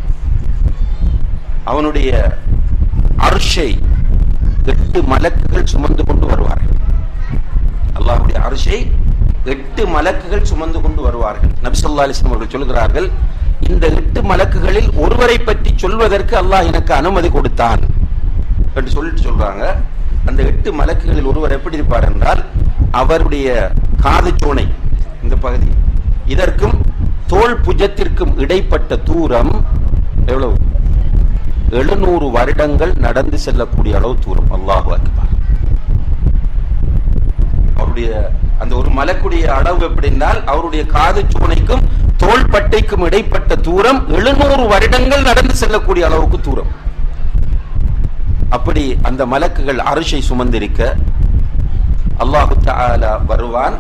அவனுடைய அர்ஷை எட்டு மலக்குகள் சுமந்து கொண்டு வருவார்கள் அல்லாஹ்வுடைய அரிசை எட்டு மலக்குகள் சுமந்து கொண்டு வருவார்கள் நபி ஸல்லல்லாஹு அலைஹி வஸல்லம் அவர்கள் சொல்கிறார்கள் இந்த எட்டு மலக்குகளில் ஒருவரை பற்றி சொல்வதற்கு அல்லாஹ் எனக்கு அனுமதி கொடுத்தான் என்று சொல்லிட்டு சொல்றாங்க அந்த எட்டு மலக்குகளில் ஒருவர் எப்படி இருப்பார் என்றால் அவருடைய காது சோனை இந்த பகுதி இதற்கும் தோல் புஜத்திற்கும் இடைப்பட்ட தூரம் எவ்வளவு எழுநூறு வருடங்கள் நடந்து செல்லக்கூடிய அளவு தூரம் அல்லாஹு அக்பர் அவருடைய அந்த ஒரு மலக்குடைய அளவு எப்படின்னால் அவருடைய காது சூனைக்கும் தோள்பட்டைக்கும் இடைப்பட்ட தூரம் எழுநூறு வருடங்கள் நடந்து செல்லக்கூடிய அளவுக்கு தூரம் அப்படி அந்த மலக்குகள் அரிசை சுமந்திருக்க அல்லாஹு தஆலா வருவான்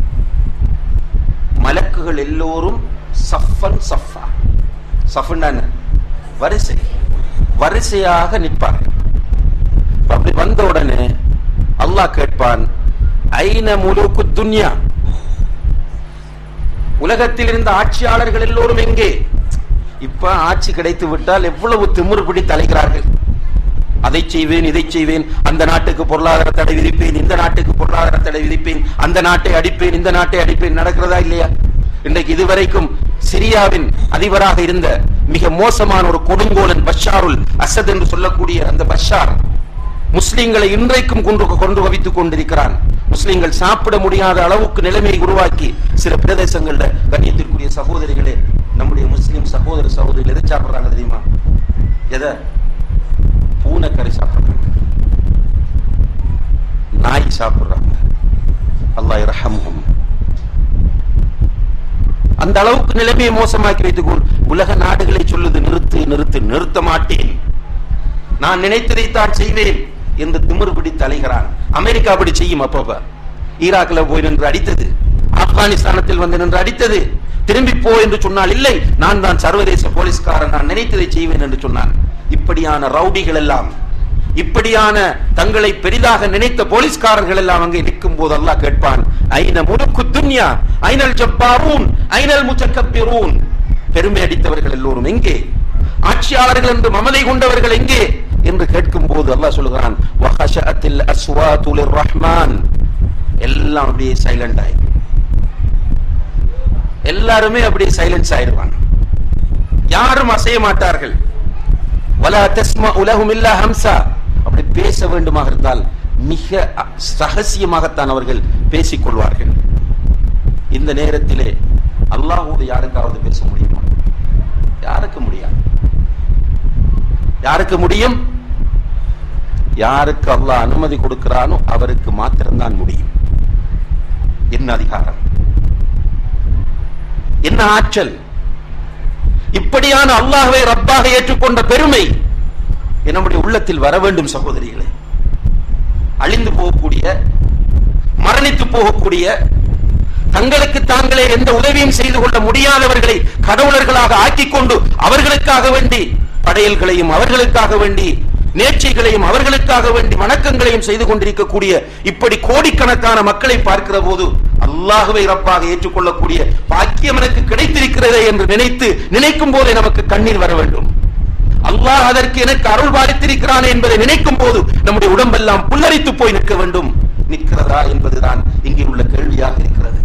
மலக்குகள் எல்லோரும் சஃபன் சஃபா சஃபுன்னா என்ன? வரிசை வரிசையாக நிற்பார்கள் அப்படி வந்த உடனே அல்லாஹ் கேட்பான் ஐன முலுக்கு துன்யா உலகத்தில் இருந்த ஆட்சியாளர்கள் எல்லோரும் எங்கே இப்ப ஆட்சி கிடைத்து விட்டால் எவ்வளவு திமிர் பிடி தலைகிறார்கள் அதை செய்வேன் இதை செய்வேன் அந்த நாட்டுக்கு பொருளாதார தடை விதிப்பேன் இந்த நாட்டுக்கு பொருளாதார தடை விதிப்பேன் அந்த நாட்டை அடிப்பேன் இந்த நாட்டை அடிப்பேன் நடக்கிறதா இல்லையா இன்றைக்கு இதுவரைக்கும் சிரியாவின் அதிபராக இருந்த மிக மோசமான ஒரு கொடுங்கோலன் பஷாருல் அசத் என்று சொல்லக்கூடிய அந்த பஷார் முஸ்லிம்களை இன்றைக்கும் கொண்டு கொண்டு குவித்துக் கொண்டிருக்கிறான் முஸ்லிம்கள் சாப்பிட முடியாத அளவுக்கு நிலைமையை உருவாக்கி சில பிரதேசங்கள்ல கண்ணியத்திற்குரிய சகோதரிகளே நம்முடைய முஸ்லிம் சகோதர சகோதரிகள் எதை சாப்பிடுறாங்க தெரியுமா எதை பூனைக்கறி சாப்பிடுறாங்க நாய் சாப்பிடுறாங்க அல்லாஹ் இரஹம்ஹும் அந்த அளவுக்கு நிலைமையை மோசமாக்கி வைத்துக்கொள் உலக நாடுகளை சொல்லுது நிறுத்து நிறுத்து நிறுத்த மாட்டேன் நான் நினைத்ததைத்தான் செய்வேன் என்று திமிர் பிடித்து அலைகிறான் அமெரிக்கா அப்படி செய்யும் அப்பப்ப ஈராக்ல போய் நின்று அடித்தது ஆப்கானிஸ்தானத்தில் வந்து நின்று அடித்தது திரும்பி போ என்று சொன்னால் இல்லை நான் தான் சர்வதேச போலீஸ்காரன் நான் நினைத்ததை செய்வேன் என்று சொன்னான் இப்படியான ரவுடிகள் எல்லாம் இப்படியான தங்களை பெரிதாக நினைத்த போலீஸ்காரர்கள் எல்லாம் அங்கே நிற்கும் போது அல்லாஹ் கேட்பான் ஐன முடுக்கு துன்யா ஐனல் ஜப்பாரூன் ஐனல் முச்சக்கப்பிரூன் பெருமை அடித்தவர்கள் எல்லோரும் எங்கே ஆட்சியாளர்கள் என்று மமதை கொண்டவர்கள் எங்கே என்று கேட்கும் போது அல்லாஹ் சொல்கிறான் வஹஷஅத்தில் அஸ்வாத்து லிர்ரஹ்மான் எல்லாம் அப்படியே சைலண்ட் ஆயி எல்லாருமே அப்படியே சைலன்ஸ் ஆயிடுவாங்க யாரும் அசைய மாட்டார்கள் வலா தஸ்மஉ லஹும் இல்லா ஹம்சா அப்படி பேச வேண்டுமாக இருந்தால் மிக அ- ரகசியமாகத்தான் அவர்கள் பேசிக் கொள்வார்கள் இந்த நேரத்திலே அல்லாஹ்வோடு யாருக்காவது பேச முடியுமா யாருக்கு முடியாது யாருக்கு முடியும் யாருக்கு அல்லாஹ் அனுமதி கொடுக்கிறானோ அவருக்கு மாத்திரம்தான் முடியும் என்ன அதிகாரம் என்ன ஆற்றல் இப்படியான அல்லாஹ்வை ரப்பாக ஏற்றுக்கொண்ட பெருமை நம்முடைய உள்ளத்தில் வர வேண்டும் சகோதரிகளே அழிந்து போகக்கூடிய மரணித்து போகக்கூடிய தங்களுக்கு தாங்களே எந்த உதவியும் செய்து கொள்ள முடியாதவர்களை கடவுளர்களாக ஆக்கிக் கொண்டு அவர்களுக்காக வேண்டி படையல்களையும் அவர்களுக்காக வேண்டி நேர்ச்சைகளையும் அவர்களுக்காக வேண்டி வணக்கங்களையும் செய்து கொண்டிருக்கக்கூடிய இப்படி கோடிக்கணக்கான மக்களை பார்க்கிற போது அல்லாஹுவை ரப்பாக ஏற்றுக்கொள்ளக்கூடிய பாக்கியம் எனக்கு கிடைத்திருக்கிறதே என்று நினைத்து நினைக்கும் போதே நமக்கு கண்ணீர் வர வேண்டும் அல்லாஹ் அதற்கு எனக்கு அருள் பாலித்திருக்கிறான் என்பதை நினைக்கும் போது நம்முடைய உடம்பெல்லாம் புல்லரித்து போய் நிற்க வேண்டும் நிற்கிறதா என்பதுதான் இங்கே உள்ள கேள்வியாக இருக்கிறது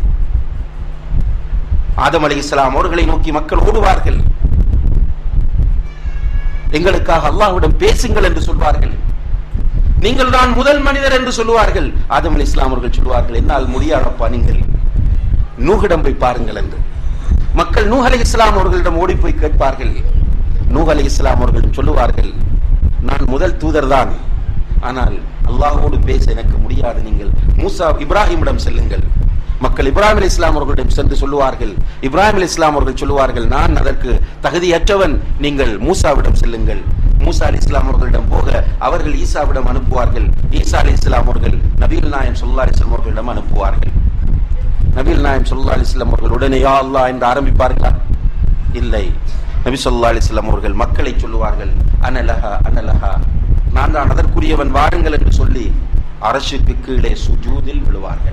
ஆதம் அலி இஸ்லாம் அவர்களை நோக்கி மக்கள் ஓடுவார்கள் எங்களுக்காக அல்லாஹ்விடம் பேசுங்கள் என்று சொல்வார்கள் நீங்கள் தான் முதல் மனிதர் என்று சொல்லுவார்கள் ஆதம் அலி இஸ்லாம் அவர்கள் சொல்லுவார்கள் என்னால் முடியாதப்பா நீங்கள் நூகிடம் போய் பாருங்கள் என்று மக்கள் நூஹ் அலி இஸ்லாம் அவர்களிடம் ஓடி போய் கேட்பார்கள் நூஹ் அலி இஸ்லாம் அவர்கள் சொல்லுவார்கள் நான் முதல் தூதர் தான் ஆனால் அல்லாஹோடு பேச எனக்கு முடியாது நீங்கள் மூசா இப்ராஹிமிடம் செல்லுங்கள் மக்கள் இப்ராஹிம் அலி இஸ்லாம் அவர்களிடம் சென்று சொல்லுவார்கள் இப்ராஹிம் அலி இஸ்லாம் அவர்கள் சொல்லுவார்கள் நான் அதற்கு தகுதியற்றவன் நீங்கள் மூசாவிடம் செல்லுங்கள் மூசா அலி இஸ்லாம் அவர்களிடம் போக அவர்கள் ஈசாவிடம் அனுப்புவார்கள் ஈசா அலி இஸ்லாம் அவர்கள் நபீல் நாயம் சொல்லா அலிஸ்லாம் அவர்களிடம் அனுப்புவார்கள் நபீல் நாயம் சொல்லா அலிஸ்லாம் அவர்கள் உடனே யா அல்லா என்று ஆரம்பிப்பார்களா இல்லை நபி சொல்லா அலிஸ்லாம் அவர்கள் மக்களை சொல்லுவார்கள் அனலஹா அனலஹா நான் தான் அதற்குரியவன் வாருங்கள் என்று சொல்லி அரசுக்கு கீழே சுஜூதில் விழுவார்கள்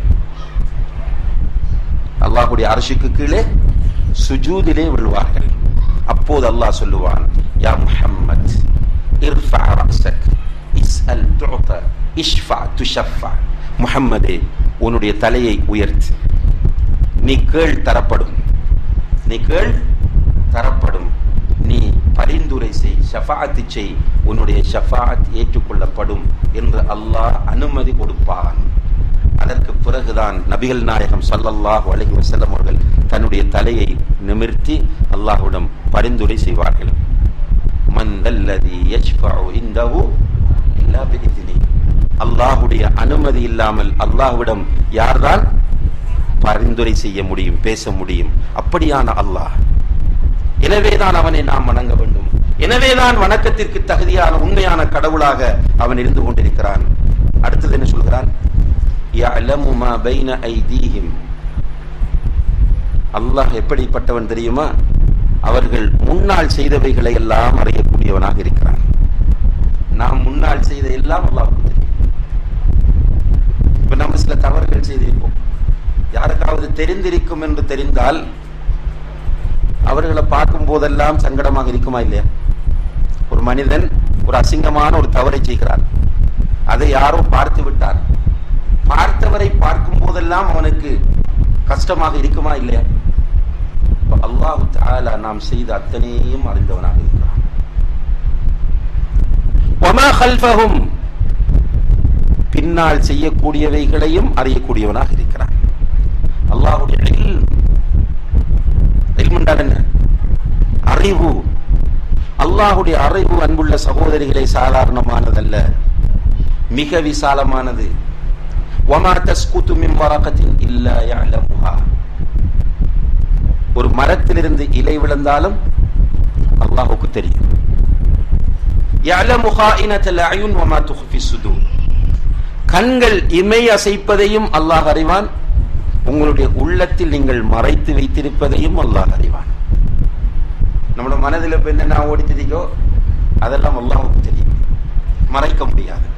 அல்லாஹுடைய அரசுக்கு கீழே சுஜூதிலே விழுவார்கள் அப்போது அல்லாஹ் சொல்லுவான் யா முஹம்மத் இர்ஃபா ரஅஸக் இஸ்அல் துஅத இஷ்ஃபா துஷஃபா முஹம்மதே உன்னுடைய தலையை உயர்த்து நீ கேள் தரப்படும் நீ கேள் தரப்படும் நீ பரிந்துரை செய் ஷஃபாஅத்து செய் உன்னுடைய ஷஃபாஅத் ஏற்றுக்கொள்ளப்படும் என்று அல்லாஹ் அனுமதி கொடுப்பான் அதற்கு பிறகுதான் நபிகள் நாயகம் ஸல்லல்லாஹு அலைஹி வஸல்லம் அவர்கள் தன்னுடைய தலையை நிமிர்த்தி அல்லாஹ்விடம் பரிந்துரை செய்வார்கள் மன் தல்லதி யஷ்ஃபஉ இந்தஹு இல்லா பிஇذنி அல்லாஹ்வுடைய அனுமதி இல்லாமல் அல்லாஹ்விடம் யார்தான் பரிந்துரை செய்ய முடியும் பேச முடியும் அப்படியான அல்லாஹ் எனவேதான் அவனை நாம் வணங்க வேண்டும் எனவேதான் வணக்கத்திற்கு தகுதியான உண்மையான கடவுளாக அவன் இருந்து கொண்டிருக்கிறான் அடுத்தது என்ன சொல்கிறான் يعلم ما بين أيديهم அல்லாஹ் எப்படிப்பட்டவன் தெரியுமா அவர்கள் முன்னால் செய்தவைகளை எல்லாம் அறியக்கூடியவனாக இருக்கிறான் நாம் முன்னால் செய்த எல்லாம் அல்லாஹ்வுக்கு தெரியும் இப்ப நம்ம சில தவறுகள் செய்திருப்போம் யாருக்காவது தெரிந்திருக்கும் என்று தெரிந்தால் அவர்களை பார்க்கும் போதெல்லாம் சங்கடமாக இருக்குமா இல்லையா ஒரு மனிதன் ஒரு அசிங்கமான ஒரு தவறை செய்கிறார் அதை யாரோ பார்த்து விட்டார் பார்த்தவரை பார்க்கும் போதெல்லாம் அவனுக்கு கஷ்டமாக இருக்குமா இல்லையா அல்லாஹு தாலா நாம் செய்த அத்தனையும் அறிந்தவனாக இருக்கிறான் பின்னால் செய்யக்கூடியவைகளையும் அறியக்கூடியவனாக இருக்கிறான் அல்லாஹுடைய என்ன அறிவு அல்லாஹுடைய அறிவு அன்புள்ள சகோதரிகளை சாதாரணமானதல்ல மிக விசாலமானது وما تسقط من ورقة إلا يعلمها ஒரு மரத்திலிருந்து இலை விழுந்தாலும் அல்லாஹுக்கு தெரியும் يعلم خائنة الأعين وما تخفي الصدور கண்கள் இமை அசைப்பதையும் அல்லாஹ் அறிவான் உங்களுடைய உள்ளத்தில் நீங்கள் மறைத்து வைத்திருப்பதையும் அல்லாஹ் அறிவான் நம்மளோட மனதில் இப்ப என்ன ஓடித்திருக்கோ அதெல்லாம் அல்லாஹுக்கு தெரியும் மறைக்க முடியாது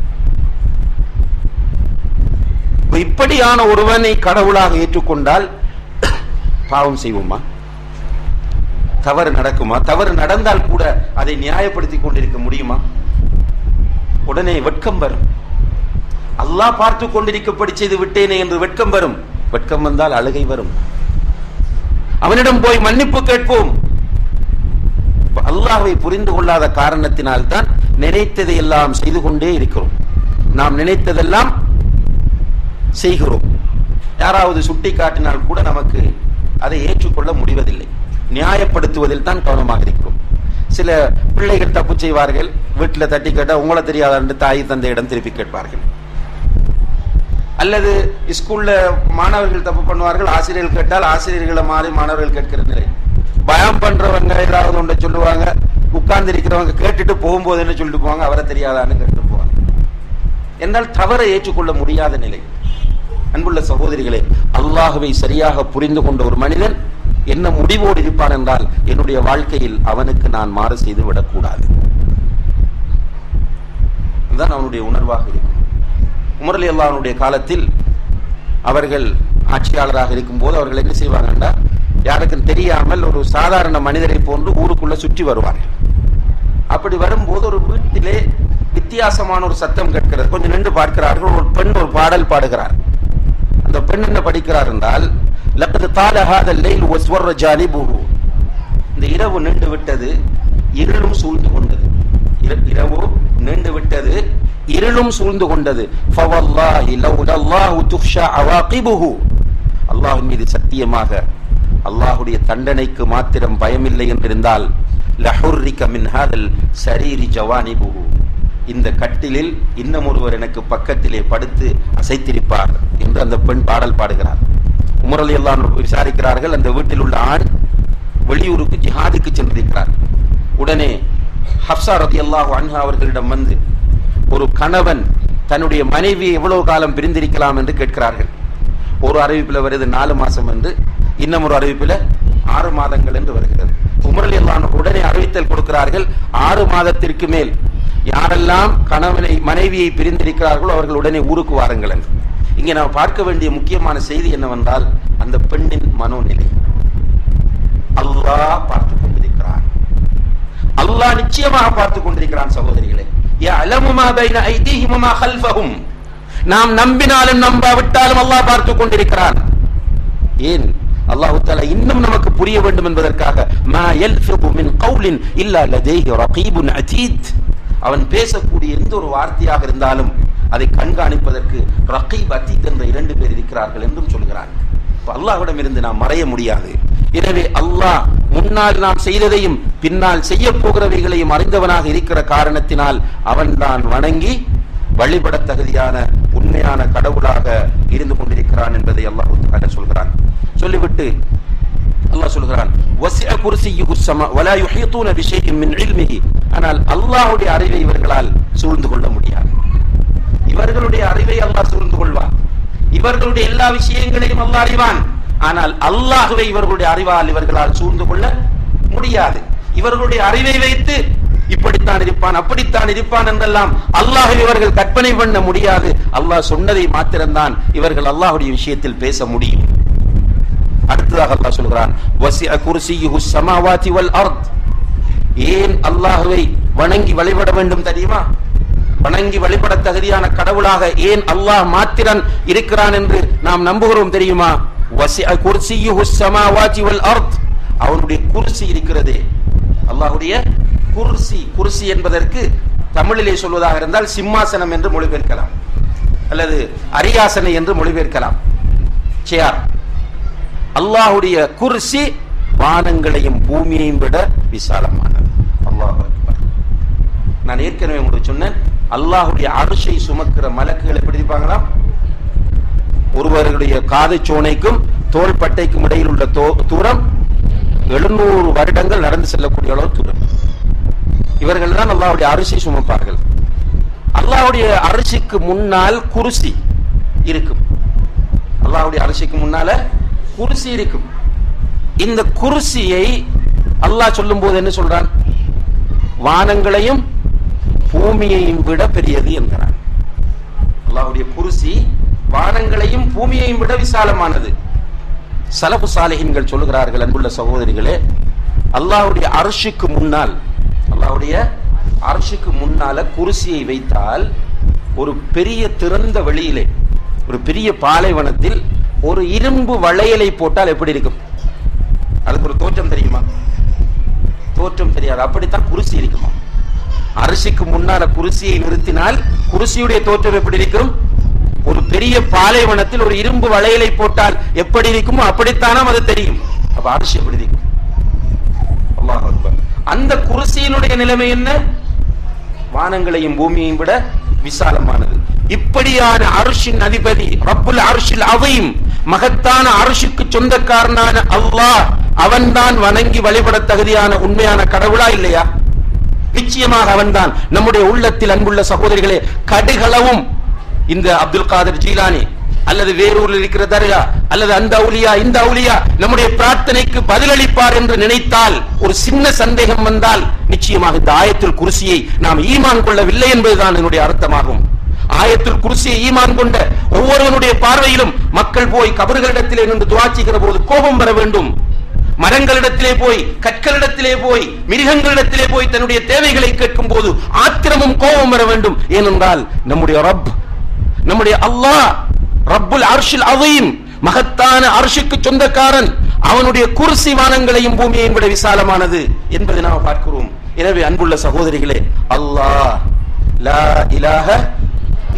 இப்படியான ஒருவனை கடவுளாக ஏற்றுக்கொண்டால் பாவம் செய்வோமா தவறு நடக்குமா தவறு நடந்தால் கூட அதை நியாயப்படுத்திக் கொண்டிருக்க முடியுமா உடனே வெட்கம் வரும் அல்லாஹ் பார்த்து கொண்டிருக்கப்படி செய்து விட்டேனே என்று வெட்கம் வரும் வெட்கம் வந்தால் அழுகை வரும் அவனிடம் போய் மன்னிப்பு கேட்போம் அல்லாஹை புரிந்து கொள்ளாத காரணத்தினால் தான் நினைத்ததை எல்லாம் செய்து கொண்டே இருக்கிறோம் நாம் நினைத்ததெல்லாம் செய்கிறோம் யாராவது சுட்டி காட்டினால் கூட நமக்கு அதை ஏற்றுக்கொள்ள முடிவதில்லை நியாயப்படுத்துவதில் தான் கவனமாக இருக்கிறோம் சில பிள்ளைகள் தப்பு செய்வார்கள் வீட்டில் தட்டி கேட்டால் உங்களை தெரியாத என்று தாய் தந்தையிடம் திருப்பி கேட்பார்கள் அல்லது ஸ்கூல்ல மாணவர்கள் தப்பு பண்ணுவார்கள் ஆசிரியர்கள் கேட்டால் ஆசிரியர்களை மாறி மாணவர்கள் கேட்கிற நிலை பயம் பண்றவங்க ஏதாவது ஒன்றை சொல்லுவாங்க உட்கார்ந்து இருக்கிறவங்க கேட்டுட்டு போகும்போது என்ன சொல்லிட்டு போவாங்க அவரை தெரியாதான்னு கேட்டு போவாங்க என்றால் தவறை ஏற்றுக்கொள்ள முடியாத நிலை அன்புள்ள சகோதரிகளே அல்லாஹுவை சரியாக புரிந்து கொண்ட ஒரு மனிதன் என்ன முடிவோடு இருப்பான் என்றால் என்னுடைய வாழ்க்கையில் அவனுக்கு நான் மாறு செய்து விடக்கூடாது அதுதான் அவனுடைய உணர்வாக இருக்கும் உமரலி அல்லாஹனுடைய காலத்தில் அவர்கள் ஆட்சியாளராக இருக்கும் போது அவர்கள் என்ன செய்வாங்கன்னா யாருக்கும் தெரியாமல் ஒரு சாதாரண மனிதரை போன்று ஊருக்குள்ள சுற்றி வருவார்கள் அப்படி வரும்போது ஒரு வீட்டிலே வித்தியாசமான ஒரு சத்தம் கேட்கிறது கொஞ்சம் நின்று பார்க்கிறார்கள் ஒரு பெண் ஒரு பாடல் பாடுகிறார் அந்த பெண் என்ன படிக்கிறார் என்றால் லக்கது தாலஹாத லைல் வஸ்வர்ர ஜாலிபுஹு இந்த இரவு நீண்டு விட்டது இருளும் சூழ்ந்து கொண்டது இரவு நீண்டு விட்டது இருளும் சூழ்ந்து கொண்டது ஃபவல்லாஹி லவ்லல்லாஹு துக்ஷா அவாகிபுஹு அல்லாஹ்வின் மீது சத்தியமாக அல்லாஹ்வுடைய தண்டனைக்கு மாத்திரம் பயமில்லை என்றிருந்தால் லஹுர்ரிக மின் ஹாதல் சரீரி ஜவானிபுஹு இந்த கட்டிலில் இன்னும் ஒருவர் எனக்கு பக்கத்திலே படுத்து அசைத்திருப்பார் என்று அந்த பெண் பாடல் பாடுகிறார் உமர் அலி அல்லாஹ் விசாரிக்கிறார்கள் அந்த வீட்டில் உள்ள ஆண் வெளியூருக்கு ஜிஹாதுக்கு சென்றிருக்கிறார் உடனே ஹப்சா ரதி அல்லாஹ் அன்ஹா அவர்களிடம் வந்து ஒரு கணவன் தன்னுடைய மனைவி எவ்வளவு காலம் பிரிந்திருக்கலாம் என்று கேட்கிறார்கள் ஒரு அறிவிப்பில் வருது நாலு மாசம் என்று இன்னும் ஒரு அறிவிப்பில் ஆறு மாதங்கள் என்று வருகிறது உமரலி அல்லாஹ் உடனே அறிவித்தல் கொடுக்கிறார்கள் ஆறு மாதத்திற்கு மேல் யாரெல்லாம் கணவனை மனைவியை பிரிந்திருக்கிறார்களோ அவர்கள் உடனே ஊருக்கு வாருங்கள் என்று இங்கே நாம் பார்க்க வேண்டிய முக்கியமான செய்தி என்னவென்றால் அந்த பெண்ணின் மனோநிலை அல்லாஹ் பார்த்துக் கொண்டிருக்கிறான் அல்லாஹ் நிச்சயமாக பார்த்துக் கொண்டிருக்கிறான் சகோதரிகளே يَعْلَمُ مَا بَيْنَ أَيْدِيهِمْ وَمَا خَلْفَهُمْ நாம் நம்பினாலும் நம்பாவிட்டாலும் அல்லாஹ் பார்த்துக் கொண்டிருக்கிறான் ஏன் அல்லாஹு தஆலா இன்னும் நமக்கு புரிய வேண்டும் என்பதற்காக மா யல்ஃபிது மின் கௌலின் இல்லா லதைஹி ரகீபுன் அதீத் அவன் பேசக்கூடிய எந்த ஒரு வார்த்தையாக இருந்தாலும் அதை கண்காணிப்பதற்கு ரகீப் அதீத் என்ற இரண்டு பேர் இருக்கிறார்கள் என்றும் சொல்கிறான் இப்ப அல்லாஹ்விடம் இருந்து நாம் மறைய முடியாது எனவே அல்லாஹ் முன்னால் நாம் செய்ததையும் பின்னால் செய்ய போகிறவைகளையும் அறிந்தவனாக இருக்கிற காரணத்தினால் அவன்தான் வணங்கி வழிபட தகுதியான உண்மையான கடவுளாக இருந்து கொண்டிருக்கிறான் என்பதை அல்லாஹ் தஆலா சொல்கிறான் சொல்லிவிட்டு அல்லாஹ் சொல்கிறான் வசிஅ குர்சியுஹு ஸமா வலா யுஹீதூன பிஷைஇன் மின் இல்மிஹி ஆனால் அல்லாஹ்வுடைய அறிவை இவர்களால் சூழ்ந்து கொள்ள முடியாது இவர்களுடைய அறிவை அல்லாஹ் சூழ்ந்து கொள்வான் இவர்களுடைய எல்லா விஷயங்களையும் அல்லாஹ் அறிவான் ஆனால் அல்லாஹ்வை இவர்களுடைய அறிவால் இவர்களால் சூழ்ந்து கொள்ள முடியாது இவர்களுடைய அறிவை வைத்து இப்படித்தான் இருப்பான் அப்படித்தான் இருப்பான் என்றெல்லாம் அல்லாஹை இவர்கள் கற்பனை பண்ண முடியாது அல்லாஹ் சொன்னதை மாத்திரம்தான் இவர்கள் அல்லாஹ்வுடைய விஷயத்தில் பேச முடியும் அடுத்ததாக அல்லாஹ் சொல்கிறான் வசிஅ குர்சியுஹு ஸமாவாதி வல் அர்த் ஏன் அல்லாஹ்வை வணங்கி வழிபட வேண்டும் தெரியுமா வணங்கி வழிபட தகுதியான கடவுளாக ஏன் அல்லாஹ் மாத்திரன் இருக்கிறான் என்று நாம் நம்புகிறோம் தெரியுமா வசிஅ குர்சியுஹு ஸமாவாதி வல் அர்த் அவனுடைய குர்சி இருக்கிறதே அல்லாஹ்வுடைய குர்சி குர்சி என்பதற்கு தமிழிலே சொல்வதாக இருந்தால் சிம்மாசனம் என்று மொழிபெயர்க்கலாம் அல்லது அரியாசனை என்று மொழிபெயர்க்கலாம் சேர் அல்லாஹ்வுடைய குர்சி வானங்களையும் பூமியையும் விட விசாலமானது அல்லாஹ் அக்பர் நான் ஏற்கனவே உங்களுக்கு சொன்னேன் அல்லாஹ்வுடைய அரிசை சுமக்கிற மலக்குகள் எப்படி இருப்பாங்களாம் ஒருவருடைய காது சோனைக்கும் தோள் பட்டைக்கும் இடையில் உள்ள தோ- தூரம் எழுநூறு வருடங்கள் நடந்து செல்லக்கூடிய அளவு தூரம் இவர்கள் தான் அல்லாஹ்வுடைய அரிசி சுமப்பார்கள் அல்லாஹ்வுடைய அரிசிக்கு முன்னால் குருசி இருக்கும் அல்லாஹ்வுடைய அரிசிக்கு முன்னால குருசி இருக்கும் இந்த குருசியை அல்லாஹ் சொல்லும்போது என்ன சொல்றான் வானங்களையும் பூமியையும் விட பெரியது என்கிறான் அல்லாஹ்வுடைய குருசி வானங்களையும் பூமியையும் விட விசாலமானது சலபு சாலிஹின்கள் சொல்லுகிறார்கள் அன்புள்ள சகோதரிகளே அல்லாஹ்வுடைய அரிசிக்கு முன்னால் அல்லாஹ்வுடைய அரிசிக்கு முன்னால குருசியை வைத்தால் ஒரு பெரிய திறந்த வெளியிலே ஒரு பெரிய பாலைவனத்தில் ஒரு இரும்பு வளையலை போட்டால் எப்படி இருக்கும் அதுக்கு ஒரு தோற்றம் தெரியுமா தோற்றம் தெரியாது அப்படித்தான் குருசி இருக்குமா அரிசிக்கு முன்னால குருசியை நிறுத்தினால் குருசியுடைய தோற்றம் எப்படி இருக்கும் ஒரு பெரிய பாலைவனத்தில் ஒரு இரும்பு வளையலை போட்டால் எப்படி இருக்குமோ அப்படித்தானாம் அது தெரியும் அப்ப அரிசி எப்படி இருக்கும் அல்லாஹ் அக்பர் அந்த குருசியினுடைய நிலைமை என்ன வானங்களையும் பூமியையும் விட விசாலமானது இப்படியான அரிசின் அதிபதி ரப்புல் அரிசில் அவையும் மகத்தான அரிசிக்கு சொந்தக்காரனான அல்லாஹ் அவன்தான் வணங்கி வழிபட தகுதியான உண்மையான கடவுளா இல்லையா நிச்சயமாக அவன்தான் நம்முடைய உள்ளத்தில் அன்புள்ள சகோதரிகளே கடுகளவும் இந்த அப்துல் காதர் ஜீலானி அல்லது வேறூரில் இருக்கிற தர்கா அல்லது அந்த அவுலியா இந்த அவுலியா நம்முடைய பிரார்த்தனைக்கு பதிலளிப்பார் என்று நினைத்தால் ஒரு சின்ன சந்தேகம் வந்தால் நிச்சயமாக இந்த ஆயத்தில் குருசியை நாம் ஈமான் கொள்ளவில்லை என்பதுதான் என்னுடைய அர்த்தமாகும் ஆயத்தில் குருசியை ஈமான் கொண்ட ஒவ்வொருவனுடைய பார்வையிலும் மக்கள் போய் கபறுகளிடத்திலே நின்று துவாச்சிக்கிற போது கோபம் வர வேண்டும் மரங்களிடத்திலே போய் கற்களிடத்திலே போய் மிருகங்களிடத்திலே போய் தன்னுடைய தேவைகளை கேட்கும் போது ஆத்திரமும் கோபம் வர வேண்டும் ஏனென்றால் நம்முடைய ரப் நம்முடைய அல்லாஹ் ரப்புல் அர்ஷில் அவையும் மகத்தான அர்ஷுக்கு சொந்தக்காரன் அவனுடைய குர்சி வானங்களையும் பூமியையும் விட விசாலமானது என்பதை நாம் பார்க்கிறோம் எனவே அன்புள்ள சகோதரிகளே அல்லாஹ் லா இலாஹ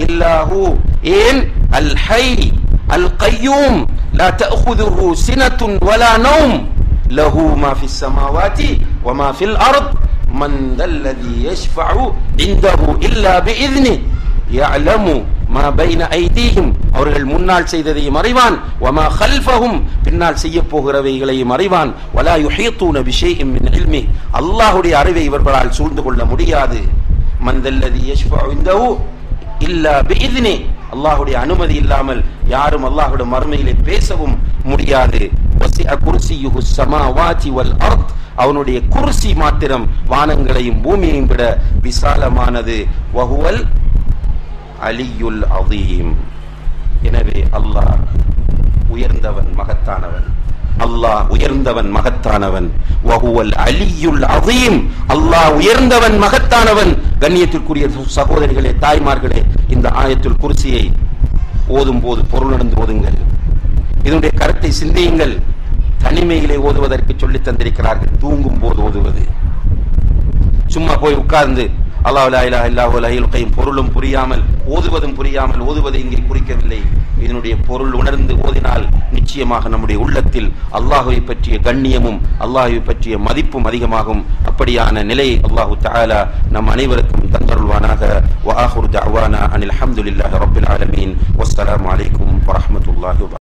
إلا هو إن الحي القيوم لا تأخذه سنة ولا نوم له ما في السماوات وما في الأرض من ذا الذي يشفع عنده إلا بإذنه يعلم ما بين أيديهم அவர்கள் முன்னால் செய்ததையும் அறிவான் وما خلفهم பின்னால் செய்ய போகிறவைகளையும் அறிவான் ولا يحيطون بشيء من علمه அல்லாஹ்வுடைய அறிவை இவர்களால் சூழ்ந்து கொள்ள முடியாது من ذا الذي يشفع عنده إلا بإذنه அல்லாஹ்வுடைய அனுமதி இல்லாமல் யாரும் அல்லாஹ்வுடைய மறுமையிலே பேசவும் முடியாது வசிஅ குர்சியுஹு ஸமாவாதி வல் அர்த் அவனுடைய குர்சி மாத்திரம் வானங்களையும் பூமியையும் விட விசாலமானது வஹுவல் அலியுல் அதீம் எனவே அல்லாஹ் உயர்ந்தவன் மகத்தானவன் அல்லாஹ் உயர்ந்தவன் மகத்தானவன் வஹுவல் அலியுல் அதீம் அல்லாஹ் உயர்ந்தவன் மகத்தானவன் கண்ணியத்திற்குரிய சகோதரிகளே தாய்மார்களே இந்த ஆயத்துல் குர்சியை ஓதும் போது பொருளுணர்ந்து ஓதுங்கள் இதனுடைய கருத்தை சிந்தியுங்கள் தனிமையிலே ஓதுவதற்கு சொல்லித் தந்திருக்கிறார்கள் தூங்கும் போது ஓதுவது சும்மா போய் உட்கார்ந்து அல்லாஹ் லா இலாஹ இல்லா ஹுவல் ஹய்யுல் கய்யூம் பொருளும் புரியாமல் ஓதுவதும் புரியாமல் ஓதுவதை இங்கே குறிக்கவில்லை இதனுடைய பொருள் உணர்ந்து ஓதினால் நிச்சயமாக நம்முடைய உள்ளத்தில் அல்லாஹுவை பற்றிய கண்ணியமும் அல்லாஹுவை பற்றிய மதிப்பும் அதிகமாகும் அப்படியான நிலையை அல்லாஹு தஆலா நம் அனைவருக்கும் தந்தருள்வானாக வ ஆஹிரு தஅவானா அனில் ஹம்துலில்லாஹி ரப்பில் ஆலமீன் வஸ்ஸலாமு அலைக்கும் வரஹ்மத்துல்லாஹி வபரகாத்துஹு